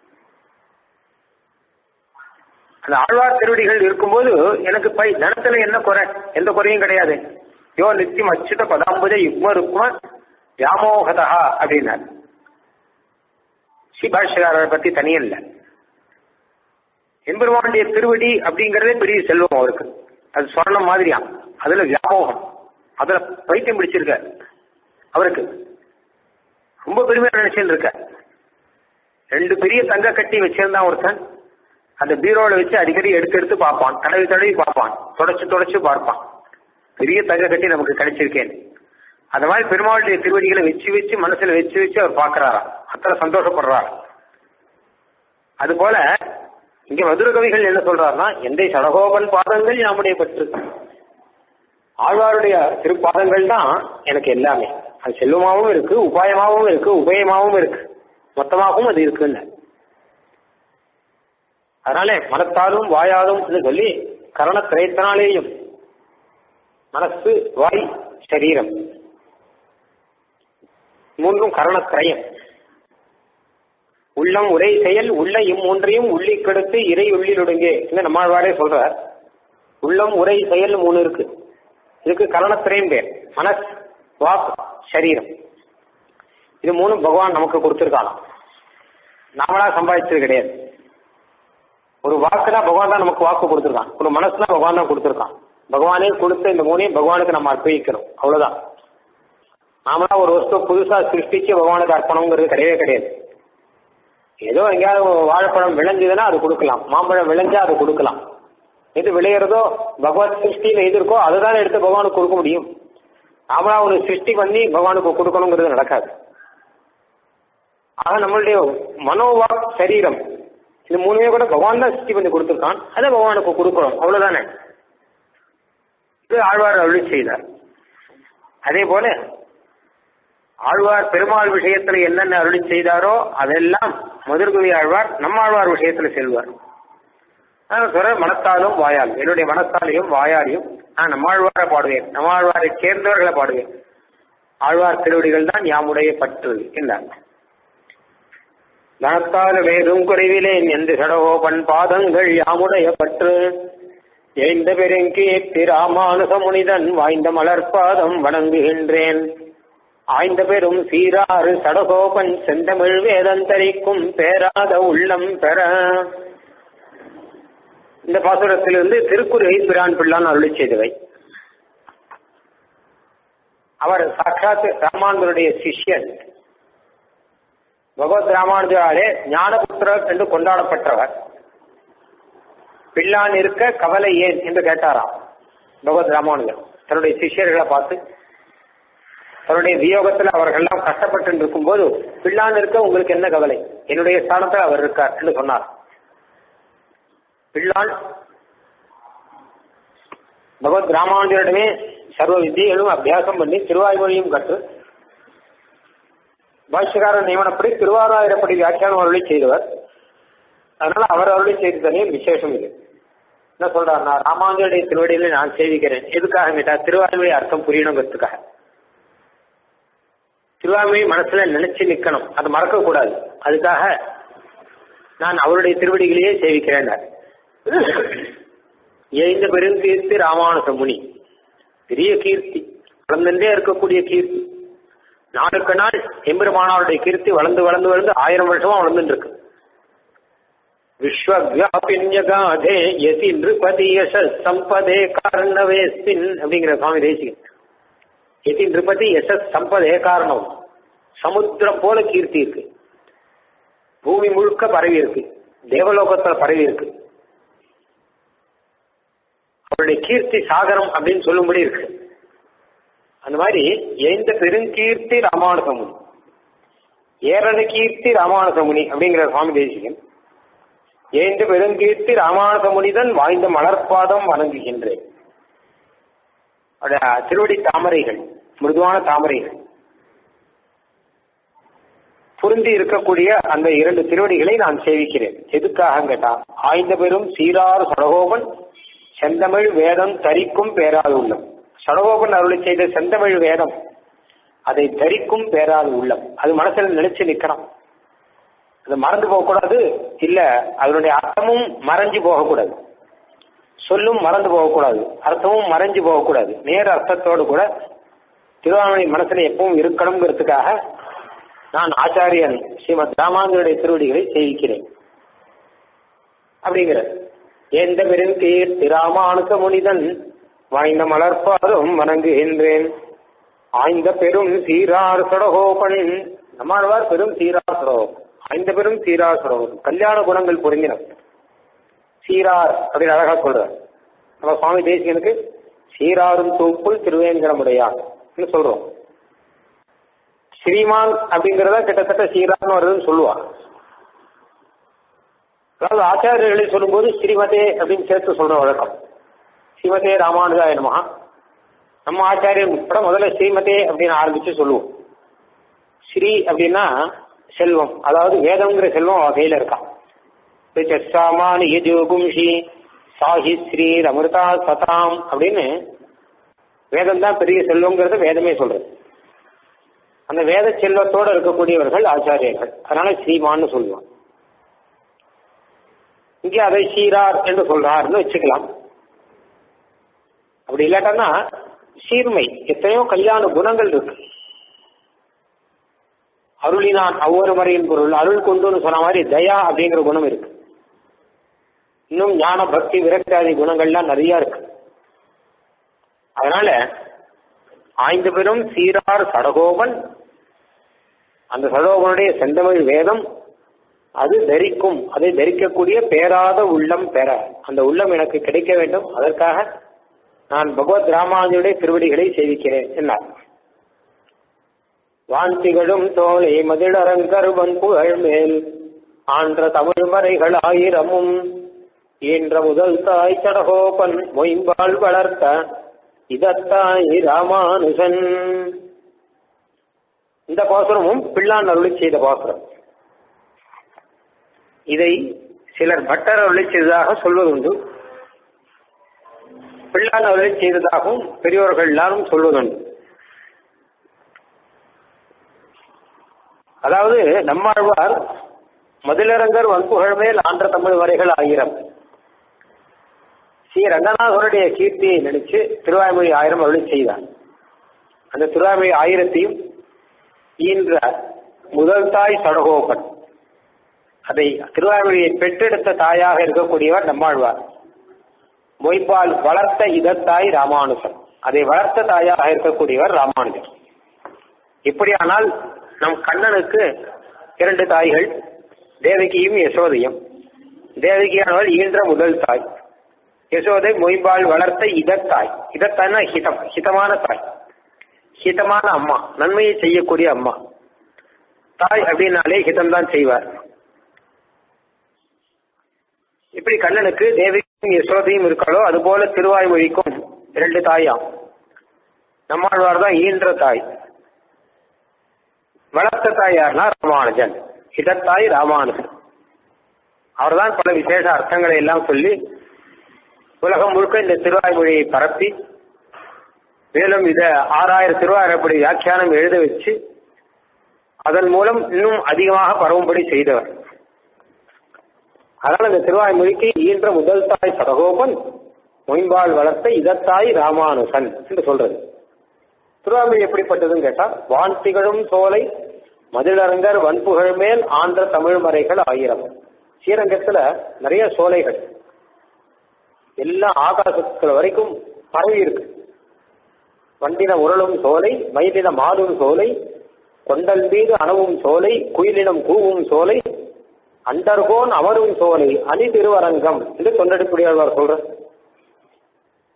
அந்த ஆழ்வார் திருவடிகள் இருக்கும்போது எனக்கு பை தனத்துல என்ன குறை எந்த குறையும் கிடையாது யோ நித்தியம் அச்சுத பதாம்புஜ யுக்ம ருக்ம வியாமோகதா அப்படின்னார் ஸ்ரீபாஷ்யகாரரை பத்தி தனியும் இல்லை எம்பெருமானுடைய திருவடி அப்படிங்கறதே பெரிய செல்வம் அவருக்கு அது சொர்ணம் மாதிரியா அதுல வியாமோகம் அதுல பைத்தியம் பிடிச்சிருக்க அவருக்கு ரொம்ப பெருமையா நினைச்சுட்டு இருக்க ரெண்டு பெரிய தங்க கட்டி வச்சிருந்தான் ஒருத்தன் அந்த பீரோல வச்சு அடிக்கடி எடுத்து எடுத்து பார்ப்பான் தடவி தடவி பார்ப்பான் தொடச்சு தொடச்சு பார்ப்பான் பெரிய தங்க கட்டி நமக்கு கிடைச்சிருக்கேன் அந்த மாதிரி பெருமாளுடைய திருவடிகளை வச்சு வச்சு மனசுல வச்சு வச்சு அவர் பாக்குறாரா அத்தனை சந்தோஷப்படுறார் அது போல இங்க மதுர கவிகள் என்ன சொல்றாருன்னா எந்த சடகோபன் பாதங்கள் நம்முடைய பற்று ஆழ்வாருடைய திருப்பாதங்கள் தான் எனக்கு எல்லாமே அது செல்வமாகவும் இருக்கு உபாயமாகவும் இருக்கு உபயமாகவும் இருக்கு மொத்தமாகவும் அது இருக்குன்னு அதனால மனத்தாலும் வாயாலும் சொல்லி கரணத்திரயத்தினாலேயும் மனசு வாய் சரீரம் மூன்றும் கரணத்திரயம் உள்ளம் உரை செயல் உள்ள இம்மூன்றையும் உள்ளி கெடுத்து இறை உள்ளில் ஒடுங்கே நம்மாழ்வாரே சொல்றார் உள்ளம் உரை செயல் மூணு இருக்கு இதுக்கு கரணத்திரயம் பேர் மனஸ் வாக் சரீரம் இது மூணு பகவான் நமக்கு கொடுத்திருக்காங்க நாமளா சம்பாதிச்சது கிடையாது ஒரு வாக்கு தான் பகவான் தான் நமக்கு வாக்கு கொடுத்துருக்கான் ஒரு மனசு தான் பகவான் தான் கொடுத்துருக்கான் பகவானே கொடுத்த இந்த மூணையும் பகவானுக்கு நம்ம அர்ப்பணிக்கிறோம் அவ்வளவுதான் நாமளா ஒரு வஸ்து புதுசா சிருஷ்டிச்சு பகவானுக்கு அர்ப்பணம்ங்கிறது கிடையவே கிடையாது ஏதோ எங்கேயாவது வாழைப்பழம் விளைஞ்சதுன்னா அது கொடுக்கலாம் மாம்பழம் விளைஞ்சா அது கொடுக்கலாம் எது விளையிறதோ பகவத் சிருஷ்டியில எது இருக்கோ அதுதான் எடுத்து பகவானுக்கு கொடுக்க முடியும் நாமளா ஒரு சிருஷ்டி பண்ணி பகவானுக்கு கொடுக்கணுங்கிறது நடக்காது ஆக நம்மளுடைய மனோவாக் சரீரம் இது மூணுமே கூட பகவான் தான் சிருஷ்டி பண்ணி கொடுத்துருக்கான் அதை பகவானுக்கு கொடுக்கணும் அவ்வளவுதானே இது ஆழ்வார் அருளி செய்தார் அதே போல ஆழ்வார் பெருமாள் விஷயத்துல என்னென்ன அருளி செய்தாரோ அதெல்லாம் மதுர்குவி ஆழ்வார் நம்மாழ்வார் விஷயத்துல செல்வார் சொல்ற மனத்தாலும் வாயால் என்னுடைய மனத்தாலையும் வாயாலையும் நான் நம்மாழ்வாரை பாடுவேன் நம்மாழ்வாரை சேர்ந்தவர்களை பாடுவேன் ஆழ்வார் திருவடிகள் தான் யாமுடைய பற்று என்றார் தனத்தால் வேறும் குறைவிலேன் என்று சடகோபன் பாதங்கள் யாமுடைய பற்று எய்ந்த பெருங்கீர்த்தி ராமானுச முனிதன் வாய்ந்த மலர்பாதம் வணங்குகின்றேன் ஆய்ந்த பெரும் சீராறு சடகோபன் செந்தமிழ் வேதந்தரிக்கும் பேராத உள்ளம் பெற இந்த பாசுரத்திலிருந்து திருக்குறளை பிரான் பிள்ளான் அருளி செய்தவை அவர் சாட்சாத் ராமானுடைய சிஷ்யன் பகவத் ராமானுஜாலே ஞானபுத்திரர் என்று கொண்டாடப்பட்டவர் பிள்ளான் இருக்க கவலை ஏன் என்று கேட்டாராம் பகவத் ராமானுஜர் தன்னுடைய சிஷ்யர்களை பார்த்து தன்னுடைய வியோகத்தில் அவர்கள்லாம் கஷ்டப்பட்டு இருக்கும் போது பிள்ளான் இருக்க உங்களுக்கு என்ன கவலை என்னுடைய ஸ்தானத்தில் அவர் இருக்கார் என்று சொன்னார் பிள்ளான் பகவத் ராமானுஜரிடமே சர்வ வித்தியைகளும் அபியாசம் பண்ணி திருவாய்மொழியும் கற்று பாஷ்யக்காரர் நியமனப்படி திருவாராயிரப்படி வியாக்கியானம் அருளி செய்தவர் அதனால அவர் அருளி செய்து தனியே விசேஷம் இது என்ன சொல்றார் நான் ராமானுஜருடைய திருவடியில நான் சேவிக்கிறேன் எதுக்காக கேட்டா திருவாய்மொழி அர்த்தம் புரியணுங்கிறதுக்காக திருவாய்மொழி மனசுல நினைச்சு நிக்கணும் அது மறக்க கூடாது அதுக்காக நான் அவருடைய திருவடிகளையே சேவிக்கிறேன் எழுந்த பெருங்கீர்த்தி ராமானுஜ முனி பெரிய கீர்த்தி வளர்ந்துட்டே இருக்கக்கூடிய கீர்த்தி நாளுக்கு நாள் எம்பெருமானாருடைய கீர்த்தி வளர்ந்து வளர்ந்து வளர்ந்து ஆயிரம் வருஷமா வளர்ந்துட்டு இருக்கு விஸ்வவியாபின்யகாதே யதி நிருபதி யச சம்பதே காரணவேஸ்தின் அப்படிங்கிற சுவாமி தேசிகன் யதி நிருபதி யச சம்பதே காரணம் சமுத்திரம் போல கீர்த்தி இருக்கு பூமி முழுக்க பரவி இருக்கு தேவலோகத்துல பரவி இருக்கு அவருடைய கீர்த்தி சாகரம் அப்படின்னு சொல்லும்படி இருக்கு அந்த மாதிரி எந்த பெருங்கீர்த்தி ராமானுசமுனி ஏரண கீர்த்தி ராமானுசமுனி அப்படிங்கிற சுவாமி தேசிகன் ஏந்த பெருங்கீர்த்தி ராமானுசமுனிதன் வாய்ந்த மலர்பாதம் வணங்குகின்றேன் அவருடைய திருவடி தாமரைகள் மிருதுவான தாமரைகள் புரிந்து இருக்கக்கூடிய அந்த இரண்டு திருவடிகளை நான் சேவிக்கிறேன் எதுக்காக கேட்டா ஆய்ந்த பெரும் சீரார் சடகோபன் செந்தமிழ் வேதம் தரிக்கும் பேராது உள்ளம் சடகோபன் அருளை செய்த செந்தமிழ் வேதம் அதை தரிக்கும் பேராது உள்ளம் அது மனசுல நினைச்சு நிக்கணும் அது மறந்து போகக்கூடாது இல்ல அதனுடைய அர்த்தமும் மறைஞ்சு போகக்கூடாது சொல்லும் மறந்து போகக்கூடாது அர்த்தமும் மறைஞ்சு போகக்கூடாது நேர அர்த்தத்தோடு கூட திருவாரூரை மனசுல எப்பவும் இருக்கணுங்கிறதுக்காக நான் ஆச்சாரியன் ஸ்ரீமத் ராமாந்தருடைய திருவடிகளை சேவிக்கிறேன் அப்படிங்கிற எந்த பெருந்தீர் திராமானுக முனிதன் வாய்ந்த மலர்பாதும் வணங்குகின்றேன் ஆய்ந்த பெரும் சீரார் சடகோபன் நம்மாழ்வார் பெரும் சீரார் சடகோபன் ஆய்ந்த பெரும் சீரார் சடகோபன் கல்யாண குணங்கள் பொருந்தினர் சீரார் அப்படின்னு அழகா சொல்றார் நம்ம சுவாமி தேசிகனுக்கு சீராரும் தூப்புள் திருவேங்கடமுடையார் சொல்றோம் ஸ்ரீமான் அப்படிங்கறத கிட்டத்தட்ட சீரான்னு வருதுன்னு சொல்லுவான் அதாவது ஆச்சாரியர்களை சொல்லும்போது ஸ்ரீமதே அப்படின்னு சேர்த்து சொல்ற வழக்கம் ஸ்ரீமதே ராமானுஜாய நமஹா நம்ம ஆச்சாரியர் உட்பட முதல்ல ஸ்ரீமதே அப்படின்னு ஆரம்பிச்சு சொல்லுவோம் ஸ்ரீ அப்படின்னா செல்வம் அதாவது வேதம்ங்கிற செல்வம் அவ கையில இருக்கான் சாமானி யஜோகும்ஷி சாஹி ஸ்ரீ அமிர்தா சதாம் அப்படின்னு வேதம் தான் பெரிய செல்வங்கிறத வேதமே சொல்றது அந்த வேத செல்வத்தோடு இருக்கக்கூடியவர்கள் ஆச்சாரியர்கள் அதனால ஸ்ரீமான்னு சொல்லுவான் இங்கே அதை சீரார் என்று சொல்றாருன்னு வச்சுக்கலாம் அப்படி இல்லாட்டன்னா சீர்மை எத்தனையோ கல்யாண குணங்கள் இருக்கு அருளினான் ஒவ்வொரு முறையின் பொருள் அருள் கொண்டுன்னு சொன்ன மாதிரி தயா அப்படிங்கிற குணம் இருக்கு இன்னும் ஞான பக்தி விரக்தாதி குணங்கள்லாம் நிறைய இருக்கு அதனால ஆய்ந்து பெரும் சீரார் சடகோபன் அந்த சடகோபனுடைய செந்தமிழ் வேதம் அது தரிக்கும் அதை தரிக்கக்கூடிய பேராத உள்ளம் பெற அந்த உள்ளம் எனக்கு கிடைக்க வேண்டும் அதற்காக நான் பகவத் ராமானுஜனுடைய திருவடிகளை சேவிக்கிறேன் என்றார் வாந்திகளும் தோலை மதிடரங்கருவன் புகழ் மேல் ஆன்ற தமிழ் மறைகள் ஆயிரமும் ஈன்ற முதல் தாய் சடகோபன் மொயம்பால் வளர்த்த இதத்தாய் ராமானுஜன் இந்த பாசுரமும் பிள்ளான் அருளி செய்த பாசுரம் இதை சிலர் பட்டர் அருளி செய்ததாக சொல்வதுண்டு பிள்ளான் அருளி செய்ததாகவும் பெரியோர்கள் எல்லாரும் சொல்வதுண்டு அதாவது நம்மாழ்வார் மதிலரங்கர் வன்புகழ் மேல் ஆன்ற தமிழ் வரைகள் ஆயிரம் ஸ்ரீ ரங்கநாதருடைய கீர்த்தியை நினைச்சு திருவாய்மொழி ஆயிரம் அருளி செய்தார் அந்த திருவாய்மொழி ஆயிரத்தையும் ஈன்ற முதல் தாய் சடகோபன் அதை திருவாய்மொழியை பெற்றெடுத்த தாயாக இருக்கக்கூடியவர் நம்மாழ்வார் மொய்பால் வளர்த்த இதத்தாய் ராமானுஜன் அதை வளர்த்த தாயாக இருக்கக்கூடியவர் ராமானுஜன் இப்படியானால் நம் கண்ணனுக்கு இரண்டு தாய்கள் தேவகியும் யசோதையும் தேவகியானவள் ஈன்ற முதல் தாய் யசோதை மொய்பால் வளர்த்த இதத்தாய் இதத்தாய்னா ஹிதம் ஹிதமான தாய் ஹிதமான அம்மா நன்மையை செய்யக்கூடிய அம்மா தாய் அப்படின்னாலே ஹிதம் தான் செய்வார் இப்படி கண்ணனுக்கு தேவியும் யசோதையும் இருக்காளோ அதுபோல திருவாய்மொழிக்கும் இரண்டு தாயாம் நம்மாழ்வார் தான் ஈன்ற தாய் வளர்த்த தாய் யாருன்னா ராமானுஜன் இதத்தாய் ராமானுஜன் அவர்தான் பல விசேஷ அர்த்தங்களை எல்லாம் சொல்லி உலகம் முழுக்க இந்த திருவாய்மொழியை பரப்பி மேலும் இத ஆறாயிரம் திருவாயிரப்படி வியாக்கியானம் எழுத வச்சு அதன் மூலம் இன்னும் அதிகமாக பரவும்படி செய்தவர் அதனால் இந்த திருவாய்மொழிக்கு ஈன்ற முதல் தாய் சடகோபன் மொயம்பால் வளர்த்த இதத்தாய் ராமானுசன் என்று சொல்றது திருவாய்மொழி எப்படிப்பட்டதுன்னு கேட்டா வான் திகழும் சோலை மதிலரங்கர் வன்புகழ் மேல் ஆன்ற தமிழ் மறைகள் ஆயிரம் ஸ்ரீரங்கத்துல நிறைய சோலைகள் எல்லா ஆகாசத்துல வரைக்கும் பரவி இருக்கு வண்டின உருளும் சோலை மயிலின மாடும் சோலை கொண்டல் மீது அணவும் சோலை குயிலினம் கூவும் சோலை அண்டர்கோன் அமரும் சோலை அணி திருவரங்கம் என்று தொண்டடிப்புடையாழ்வார் சொல்ற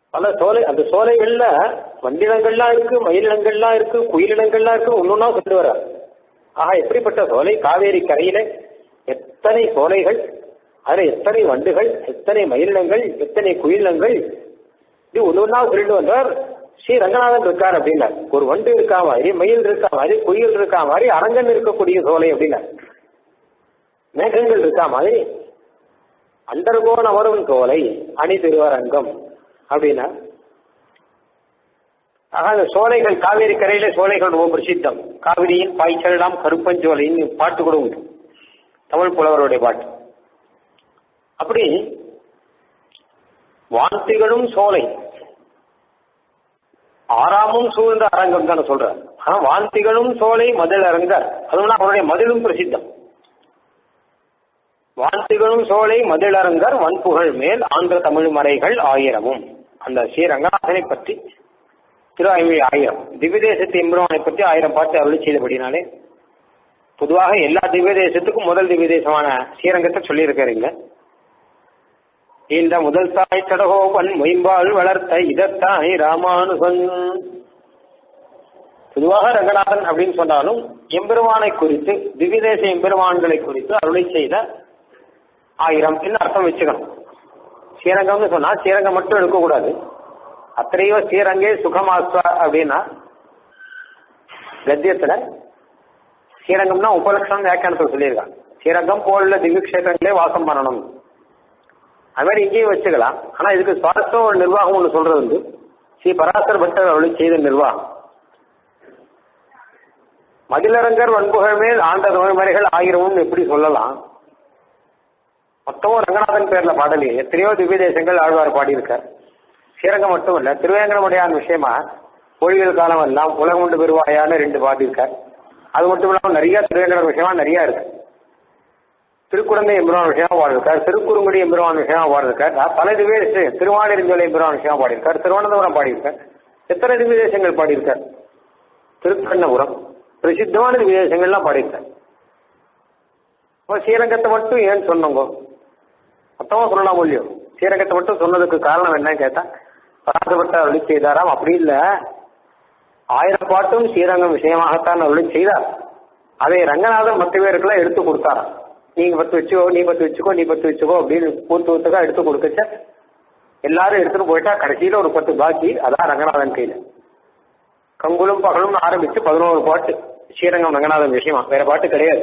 பல சோலை அந்த சோலைகள்ல வண்டினங்கள்லாம் இருக்கு மயிலினங்கள்லாம் இருக்கு குயிலினங்கள்லாம் இருக்கு ஒன்னொன்னா சொல்லிட்டு வர ஆஹா எப்படிப்பட்ட சோலை காவேரி கரையில எத்தனை சோலைகள் அதுல எத்தனை வண்டுகள் எத்தனை மயிலினங்கள் எத்தனை குயிலினங்கள் இது ஒன்று ஒன்றா சொல்லிட்டு வந்தார் ஸ்ரீ ரங்கநாதன் இருக்கார் அப்படின்னா ஒரு வண்டு இருக்கா மாதிரி மயில் இருக்கா மாதிரி குயில் இருக்கா மாதிரி அரங்கன் இருக்கக்கூடிய சோலை அப்படின்னா மேகங்கள் இருக்கா மாதிரி அண்டர்கோன் அமரும் சோலை அணி திருவரங்கம் அப்படின்னா ஆக அந்த சோலைகள் காவேரி கரையில சோலைகள் ரொம்ப பிரசித்தம் காவிரியின் பாய்ச்சலாம் கருப்பஞ்சோலைன்னு பாட்டு கூட உண்டு தமிழ் புலவருடைய பாட்டு அப்படி வாந்திகளும் சோலை ஆறாமும் சூழ்ந்த அரங்கம் தானே சொல்றார் ஆனா வாந்திகளும் சோலை மதில் அரங்கர் அதுவும் அவருடைய மதிலும் பிரசித்தம் வாந்திகளும் சோலை மதிலரங்கர் வன்புகழ் மேல் ஆந்திர தமிழ் மறைகள் ஆயிரமும் அந்த ஸ்ரீ ரங்கநாதனை பற்றி திரு ஐமொழி ஆயிரம் திவ்ய தேசத்து எம்பெருமானை பற்றி ஆயிரம் பாட்டு அருளி செய்தபடினாலே பொதுவாக எல்லா திவ்ய தேசத்துக்கும் முதல் திவ்ய தேசமான ஸ்ரீரங்கத்தை சொல்லியிருக்காருங்க இந்த முதல் தாய் சடகோபன் மொயம்பால் வளர்த்த இதத்தாய் ராமானுகன் பொதுவாக ரங்கநாதன் அப்படின்னு சொன்னாலும் எம்பெருமானை குறித்து திவ்யதேச எம்பெருமான்களை குறித்து அருளை செய்த ஆயிரம் என்ன அர்த்தம் வச்சுக்கணும் ஸ்ரீரங்கம்னு சொன்னா ஸ்ரீரங்கம் மட்டும் எடுக்கக்கூடாது அத்தனையோ ஸ்ரீரங்கே சுகமாஸ்வா அப்படின்னா கத்தியத்துல ஸ்ரீரங்கம்னா உபலட்சணம் வியாக்கியானத்தில் சொல்லியிருக்காங்க ஸ்ரீரங்கம் போல திவ்ய கஷேத்திரங்களே வாசம் பண்ணணும் அது மாதிரி இங்கேயும் வச்சுக்கலாம் ஆனா இதுக்கு சுவாரஸ்யம் ஒரு நிர்வாகம் ஒன்று சொல்றது வந்து ஸ்ரீ பராசர பட்டர் அவளை செய்த நிர்வாகம் மதிலரங்கர் வன்புகழ் மேல் ஆண்ட நோய்மறைகள் ஆயிரமும் எப்படி சொல்லலாம் மொத்தமும் ரங்கநாதன் பேர்ல பாடலி எத்தனையோ திவ்ய தேசங்கள் ஆழ்வார் பாடியிருக்கார் ஸ்ரீரங்கம் மட்டும் இல்ல திருவேங்கடமுடையான் விஷயமா கோழிகள் காலம் எல்லாம் உலகம் உண்டு பெருவாயான்னு ரெண்டு பாடியிருக்கார் அது மட்டும் இல்லாமல் நிறைய திருவேங்கடம் விஷயமா நிறைய இருக்கு திருக்குழந்தை எம்பெருமான் விஷயமா பாடியிருக்கார் திருக்குறுங்குடி எம்பெருமான் விஷயமா பாடியிருக்கார் பல திவ்ய தேச- திருவாணிருஞ்சோலை எம்பெருமான் விஷயமா பாடியிருக்கார் திருவனந்தபுரம் பாடியிருக்கார் எத்தனை திவ்ய தேசங்கள் பாடியிருக்கார் திருக்கண்ணபுரம் பிரசித்தமான திவ்ய தேசங்கள்லாம் பாடியிருக்கார் அப்ப ஸ்ரீரங்கத்தை மட்டும் ஏன் சொன்னோங்க மொத்தமா சொல்லலாம் இல்லையோ ஸ்ரீரங்கத்தை மட்டும் சொன்னதுக்கு காரணம் என்னன்னு கேட்டா பராசப்பட்ட அருளி செய்தாராம் அப்படி இல்ல ஆயிரம் பாட்டும் ஸ்ரீரங்கம் விஷயமாகத்தான் அருளி செய்தார் அதை ரங்கநாதன் மற்ற பேருக்கெல்லாம் எடுத்து கொடுத்தாராம் நீங்க பத்து வச்சுக்கோ நீ பத்து வச்சுக்கோ நீ பத்து வச்சுக்கோ அப்படின்னு ஊத்து ஊத்துக்கா எடுத்து கொடுக்கச்ச எல்லாரும் எடுத்துட்டு போயிட்டா கடைசியில ஒரு பத்து பாக்கி அதான் ரங்கநாதன் கையில கங்குலும் பகலும் ஆரம்பிச்சு பதினோரு பாட்டு ஸ்ரீரங்கம் ரங்கநாதன் விஷயமா வேற பாட்டு கிடையாது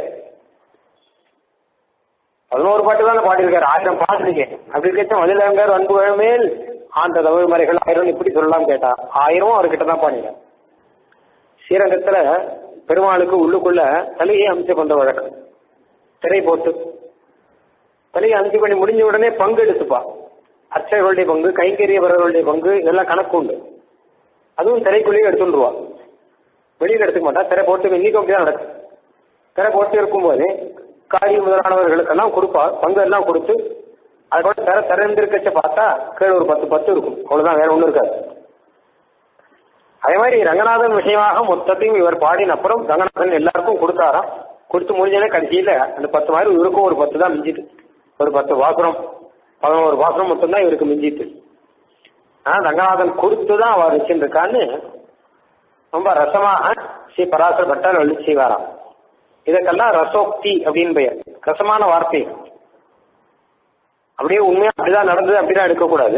பதினோரு பாட்டு தானே பாடியிருக்காரு ஆயிரம் பாட்டு இருக்கு அப்படி இருக்கச்ச மதிலங்கர் அன்பு மேல் ஆண்ட தமிழ் மறைகள் ஆயிரம் இப்படி சொல்லலாம் கேட்டா ஆயிரமும் அவர்கிட்ட தான் பாடினார் ஸ்ரீரங்கத்துல பெருமாளுக்கு உள்ளுக்குள்ள தலையை அமைச்சு கொண்ட வழக்கம் திரை போட்டு தலையை அமைச்சு பண்ணி முடிஞ்ச உடனே பங்கு எடுத்துப்பா அர்ச்சகர்களுடைய பங்கு கைங்கரியவர்களுடைய பங்கு இதெல்லாம் கணக்கு உண்டு அதுவும் திரைக்குள்ளேயே எடுத்துருவா வெளியில எடுத்துக்க மாட்டா திரை போட்டு இன்னைக்கு அப்படிதான் நடக்கும் திரை போட்டு இருக்கும்போது காரி முதலானவர்களுக்கெல்லாம் கொடுப்பா பங்கு எல்லாம் கொடுத்து அது கூட திற திறந்திருக்கச்ச பார்த்தா கீழே ஒரு பத்து பத்து இருக்கும் அவ்வளவுதான் வேற ஒண்ணும் இருக்காது அதே மாதிரி ரங்கநாதன் விஷயமாக மொத்தத்தையும் இவர் பாடின அப்புறம் ரங்கநாதன் எல்லாருக்கும் கொடுத்தாராம் கொடுத்து முடிஞ்சோடனே கடைசியில அந்த பத்து மாதிரி இவருக்கும் ஒரு பத்து தான் மிஞ்சிட்டு ஒரு பத்து வாசனம் பதினோரு வாசனம் மட்டும்தான் இவருக்கு மிஞ்சிட்டு ஆனா ரங்கநாதன் கொடுத்து தான் அவர் வச்சுருக்கான்னு ரொம்ப ரசமாக ஸ்ரீ பராசர பட்டார் எழுதி செய்வாராம் இதற்கெல்லாம் ரசோக்தி அப்படின்னு பெயர் ரசமான வார்த்தை அப்படியே உண்மையா அப்படிதான் நடந்தது அப்படிதான் எடுக்கக்கூடாது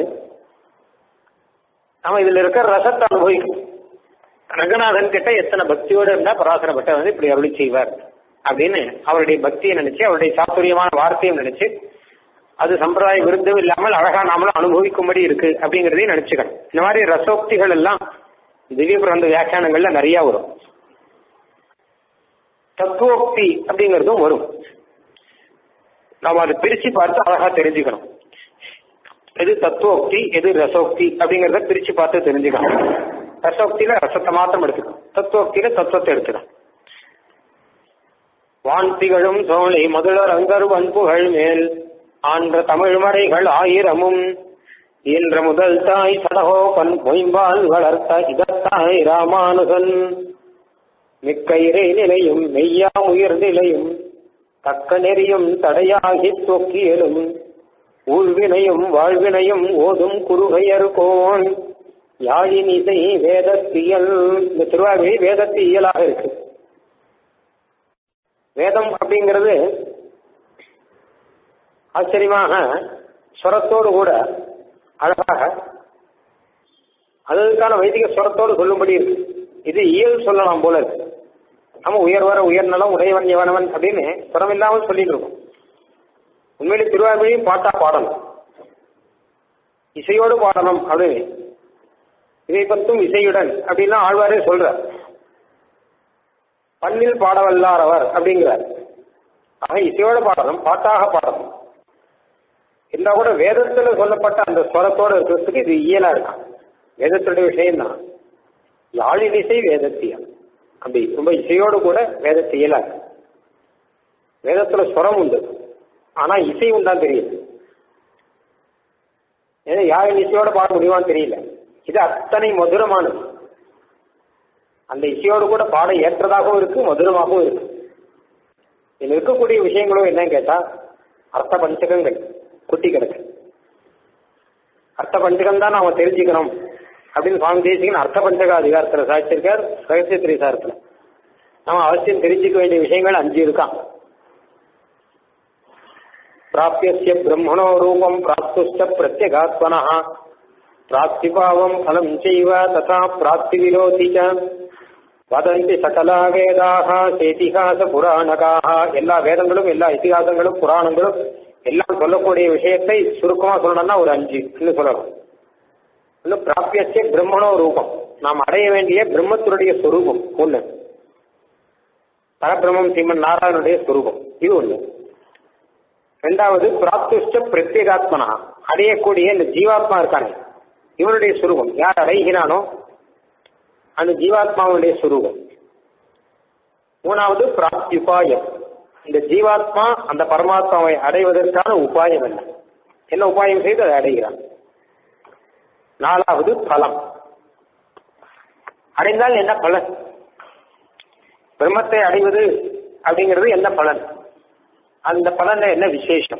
நம்ம இதுல இருக்கிற ரசத்தை அனுபவிக்கணும் ரங்கநாதன் கிட்ட எத்தனை பக்தியோடு இருந்தா பராசர பட்டர் வந்து இப்படி அருளி செய்வார் அப்படின்னு அவருடைய பக்தியை நினைச்சு அவருடைய சாத்துரியமான வார்த்தையும் நினைச்சு அது சம்பிரதாய விருந்தும் இல்லாமல் அழகா நாமளும் அனுபவிக்கும்படி இருக்கு அப்படிங்கறதையும் நினைச்சுக்கணும் இந்த மாதிரி ரசோக்திகள் எல்லாம் திவ்ய பிரபந்த வியாக்கியானங்கள்ல நிறைய வரும் தத்துவோக்தி அப்படிங்கிறதும் வரும் நாம அதை பிரிச்சு பார்த்து அழகா தெரிஞ்சுக்கணும் எது தத்துவோக்தி எது ரசோக்தி அப்படிங்கறத பிரிச்சு பார்த்து தெரிஞ்சுக்கணும் ரசோக்தியில ரசத்தை மாத்திரம் எடுத்துக்கணும் தத்துவோக்தியில தத்துவத்தை எடுத்துக்கணும் வான்திகளும் சோலை முதலர் அங்கரு வன்புகள் மேல் ஆன்ற தமிழ் மறைகள் ஆயிரமும் என்ற முதல் தாய் சடகோபன் பொய்ம்பால் வளர்த்த இதத்தாய் ராமானுகன் மிக்க இறை நிலையும் மெய்யா உயிர் நிலையும் தக்க நெறியும் தடையாகி தொக்கியலும் ஊழ்வினையும் வாழ்வினையும் ஓதும் குருகையர் கோன் யாழின் இசை வேதத்தியல் இந்த திருவாரூரை வேதத்தியலாக இருக்கு வேதம் அப்படிங்கிறது ஆச்சரியமாக ஸ்வரத்தோடு கூட அழகாக அதற்கான வைதிக ஸ்வரத்தோடு சொல்லும்படி இருக்கு இது இயல் சொல்லலாம் போல இருக்கு நம்ம உயர்வர உயர்நலம் உடையவன் எவனவன் அப்படின்னு ஸ்வரம் இல்லாமல் சொல்லிட்டு இருக்கோம் உண்மையிலே திருவாரூரையும் பாட்டா பாடணும் இசையோடு பாடணும் அப்படின்னு இதை பத்தும் இசையுடன் அப்படின்னா ஆழ்வாரே சொல்றார் பண்ணில் பாடவல்லார் அவர் அப்படிங்கிறார் ஆக இசையோட பாடணும் பாட்டாக பாடணும் இருந்தா கூட வேதத்துல சொல்லப்பட்ட அந்த ஸ்வரத்தோட இருக்கிறதுக்கு இது இயலா இருக்கான் வேதத்துடைய விஷயம் தான் யாழின் இசை வேதத்தியம் அப்படி ரொம்ப இசையோடு கூட வேதத்தை இயலா இருக்கு வேதத்துல ஸ்வரம் உண்டு ஆனா இசை உண்டான்னு தெரியல ஏன்னா யாழின் இசையோட பாட முடியுமான்னு தெரியல இது அத்தனை மதுரமானது அந்த இசையோடு கூட பாட ஏற்றதாகவும் இருக்கு மதுரமாகவும் இருக்கு இதில் இருக்கக்கூடிய விஷயங்களும் என்னன்னு கேட்டா அர்த்த பஞ்சகங்கள் குட்டி கிடக்கு அர்த்த பஞ்சகம் தான் நாம தெரிஞ்சுக்கணும் அப்படின்னு சுவாமி தேசிகன் அர்த்த பஞ்சக அதிகாரத்தில் சாதிச்சிருக்கார் ரகசிய திரிசாரத்தில் நம்ம அவசியம் தெரிஞ்சுக்க வேண்டிய விஷயங்கள் அஞ்சு இருக்கான் பிராபியசிய பிரம்மணோ ரூபம் பிராப்துஷ்ட பிரத்யகாத்மனா பிராப்திபாவம் பலம் செய்வ ததா பிராப்தி விரோதி வதந்தி சகலா வேதாக சேதிகாச புராணகாக எல்லா வேதங்களும் எல்லா இதிகாசங்களும் புராணங்களும் எல்லாம் சொல்லக்கூடிய விஷயத்தை சுருக்கமா சொல்லணும்னா ஒரு அஞ்சு சொல்லலாம் இன்னும் பிராபியசிய பிரம்மணோ ரூபம் நாம் அடைய வேண்டிய பிரம்மத்தினுடைய சொரூபம் ஒண்ணு பரபிரம்மம் சீமன் நாராயணனுடைய சொரூபம் இது ஒண்ணு ரெண்டாவது பிராப்துஷ்ட பிரத்யேகாத்மனா அடையக்கூடிய இந்த ஜீவாத்மா இருக்கானே இவனுடைய சுரூபம் யார் அடைகிறானோ அந்த ஜீவாத்மாவுடைய சுரூபம் மூணாவது பிராப்தி உபாயம் இந்த ஜீவாத்மா அந்த பரமாத்மாவை அடைவதற்கான உபாயம் என்ன என்ன உபாயம் செய்து அதை அடைகிறான் நாலாவது பலம் அடைந்தால் என்ன பலன் பிரம்மத்தை அடைவது அப்படிங்கிறது என்ன பலன் அந்த பலன்ல என்ன விசேஷம்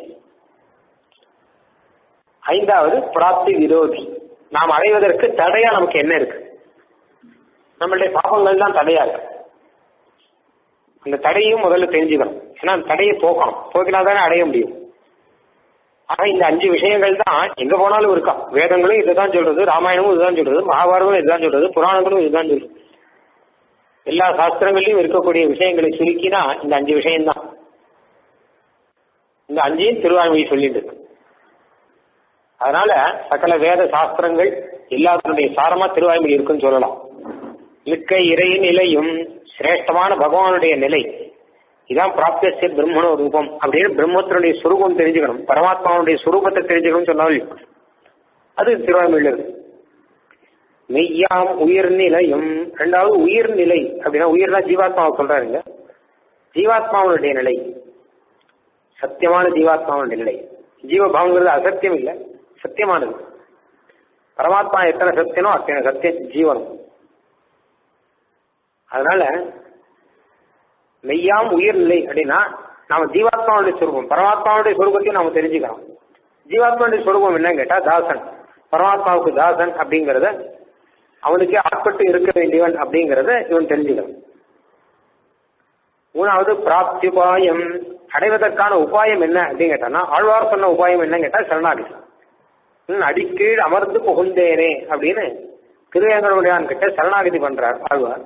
ஐந்தாவது பிராப்தி விரோதி நாம் அடைவதற்கு தடையா நமக்கு என்ன இருக்கு நம்மளுடைய பாபங்கள் தான் தடையா இருக்கு அந்த தடையும் முதல்ல தெரிஞ்சுக்கணும் ஏன்னா அந்த தடையை போக்கணும் போக்கினா தானே அடைய முடியும் ஆக இந்த அஞ்சு விஷயங்கள் தான் எங்க போனாலும் இருக்கா வேதங்களும் இதுதான் சொல்றது ராமாயணமும் இதுதான் சொல்றது மகாபாரதமும் இதுதான் சொல்றது புராணங்களும் இதுதான் சொல்றது எல்லா சாஸ்திரங்களையும் இருக்கக்கூடிய விஷயங்களை சுருக்கினா இந்த அஞ்சு விஷயம்தான் இந்த அஞ்சையும் திருவாய்மொழி சொல்லிட்டு இருக்கு அதனால சகல வேத சாஸ்திரங்கள் எல்லாத்தினுடைய சாரமா திருவாய்மொழி இருக்குன்னு சொல்லலாம் மிக்க இறை நிலையும் சிரேஷ்டமான பகவானுடைய நிலை இதான் பிராப்திய பிரம்மண ரூபம் அப்படின்னு பிரம்மத்தினுடைய சுரூபம் தெரிஞ்சுக்கணும் பரமாத்மாவுடைய சுரூபத்தை தெரிஞ்சுக்கணும் சொன்னாலும் அது திருவாய்மொழியில் இருக்கு மெய்யாம் உயிர்நிலையும் ரெண்டாவது உயிர்நிலை அப்படின்னா உயிர்னா ஜீவாத்மாவை சொல்றாருங்க ஜீவாத்மாவுடைய நிலை சத்தியமான ஜீவாத்மாவுடைய நிலை ஜீவபாவங்கிறது அசத்தியம் இல்லை சத்தியமானது பரமாத்மா எத்தனை சத்தியனோ அத்தனை சத்தியம் ஜீவனம் அதனால மெய்யாம் உயிர்நிலை அப்படின்னா நாம ஜீவாத்மாவுடைய சுரூபம் பரமாத்மாவுடைய சுரூபத்தையும் நாம தெரிஞ்சுக்கிறோம் ஜீவாத்மாவுடைய சுரூபம் என்னன்னு கேட்டா தாசன் பரமாத்மாவுக்கு தாசன் அப்படிங்கறத அவனுக்கே ஆட்பட்டு இருக்க வேண்டியவன் அப்படிங்கறத இவன் தெரிஞ்சுக்கணும் மூணாவது பிராப்திபாயம் அடைவதற்கான உபாயம் என்ன அப்படின்னு கேட்டானா ஆழ்வார் சொன்ன உபாயம் என்னன்னு கேட்டா சரணாகதி அடிக்கீழ் அமர்ந்து புகுந்தேனே அப்படின்னு திருவேங்கடமுடியான் கிட்ட சரணாகதி பண்றார் ஆழ்வார்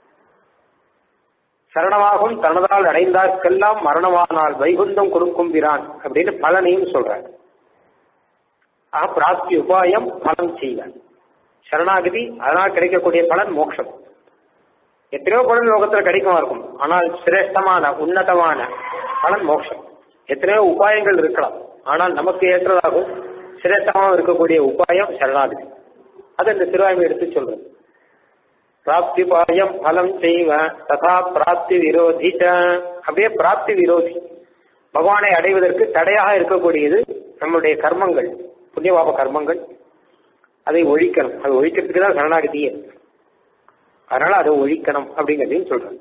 சரணமாகும் தனதால் அடைந்தார்க்கெல்லாம் மரணமானால் வைகுந்தம் கொடுக்கும் பிரான் அப்படின்னு பலனையும் சொல்றார் ஆக பிராப்தி உபாயம் பலன் செய்வார் சரணாகதி அதனால் கிடைக்கக்கூடிய பலன் மோட்சம் எத்தனையோ பலன் லோகத்தில் கிடைக்குமா இருக்கும் ஆனால் சிரேஷ்டமான உன்னதமான பலன் மோட்சம் எத்தனையோ உபாயங்கள் இருக்கலாம் ஆனால் நமக்கு ஏற்றதாகவும் சிரேஷ்டமாக இருக்கக்கூடிய உபாயம் சரணாகதி அதை இந்த திருவாய்மை எடுத்து சொல்றது பிராப்தி பாயம் பலம் செய்வ ததா பிராப்தி விரோதி அப்படியே பிராப்தி விரோதி பகவானை அடைவதற்கு தடையாக இருக்கக்கூடியது நம்முடைய கர்மங்கள் புண்ணியபாப கர்மங்கள் அதை ஒழிக்கணும் அதை ஒழிக்கிறதுக்கு தான் சரணாகதியே அதனால அதை ஒழிக்கணும் அப்படிங்கிறதையும் சொல்றேன்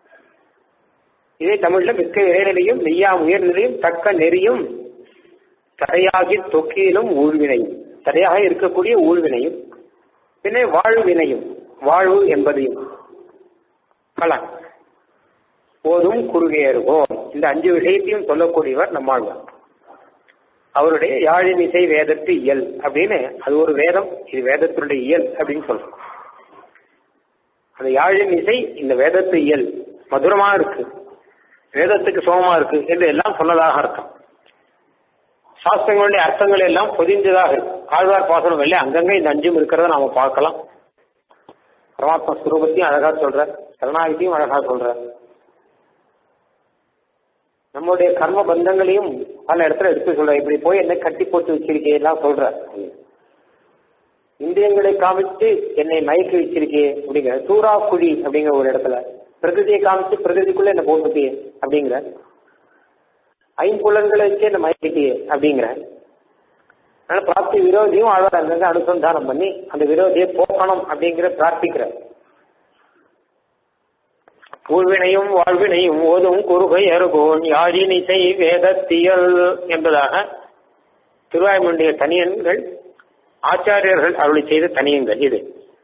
இதே தமிழ்ல மிக்க இறைநிலையும் மெய்யா உயர்நிலையும் தக்க நெறியும் தடையாகி தொக்கியிலும் ஊழ்வினையும் தடையாக இருக்கக்கூடிய ஊழ்வினையும் பின்னே வாழ்வினையும் வாழ்வு என்பதையும் பலன் போதும் குறுகையருகோம் இந்த அஞ்சு விஷயத்தையும் சொல்லக்கூடியவர் நம்மாழ்வார் அவருடைய யாழினிசை வேதத்து இயல் அப்படின்னு அது ஒரு வேதம் இது வேதத்தினுடைய இயல் அப்படின்னு சொல்றோம் அந்த யாழின் இசை இந்த வேதத்து இயல் மதுரமா இருக்கு வேதத்துக்கு சோகமா இருக்கு என்று எல்லாம் சொன்னதாக அர்த்தம் சாஸ்திரங்களுடைய அர்த்தங்கள் எல்லாம் பொதிந்ததாக இருக்கு ஆழ்வார் பாசனங்கள்ல அங்கங்க இந்த அஞ்சும் இருக்கிறத நாம பார்க்கலாம் பரமாத்மா ஸ்வரூபத்தையும் அழகா சொல்ற சரணாகித்தையும் அழகா சொல்ற நம்முடைய கர்ம பந்தங்களையும் பல இடத்துல எடுத்து சொல்ற இப்படி போய் என்ன கட்டி போட்டு வச்சிருக்கே எல்லாம் சொல்ற இந்திரியங்களை காமிச்சு என்னை மயக்கி வச்சிருக்கே அப்படிங்கிற சூறா குழி அப்படிங்கிற ஒரு இடத்துல பிரகிருதியை காமிச்சு பிரகிருதிக்குள்ள என்ன போட்டுட்டே அப்படிங்கிற ஐம்புலன்களை வச்சு என்ன மயக்கிட்டே அப்படிங்கிற அதனால பிராப்தி விரோதியும் ஆழ்வார் அங்கங்க அனுசந்தானம் பண்ணி அந்த விரோதியை போக்கணும் அப்படிங்கிற பிரார்த்திக்கிற ஊழ்வினையும் வாழ்வினையும் ஓதும் குறுகை அருகோன் யாழின் இசை வேதத்தியல் என்பதாக திருவாய்மொழிய தனியன்கள் ஆச்சாரியர்கள் அருளி செய்த தனியங்கள் இது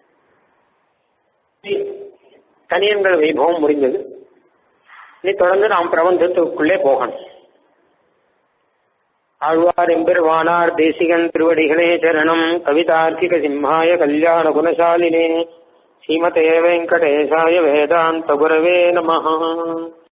தனியன்கள் வைபவம் முடிந்தது இனி தொடர்ந்து நாம் பிரபஞ்சத்துக்குள்ளே போகணும் ஆழ்வார் எம்பெருவானார் தேசிகன் திருவடிகளே சரணம் கவிதார்க்கிக சிம்ஹாய கல்யாண குணசாலினே ஸ்ரீமதே வெங்கடேசாய வேதாந்த குரவே நமஹ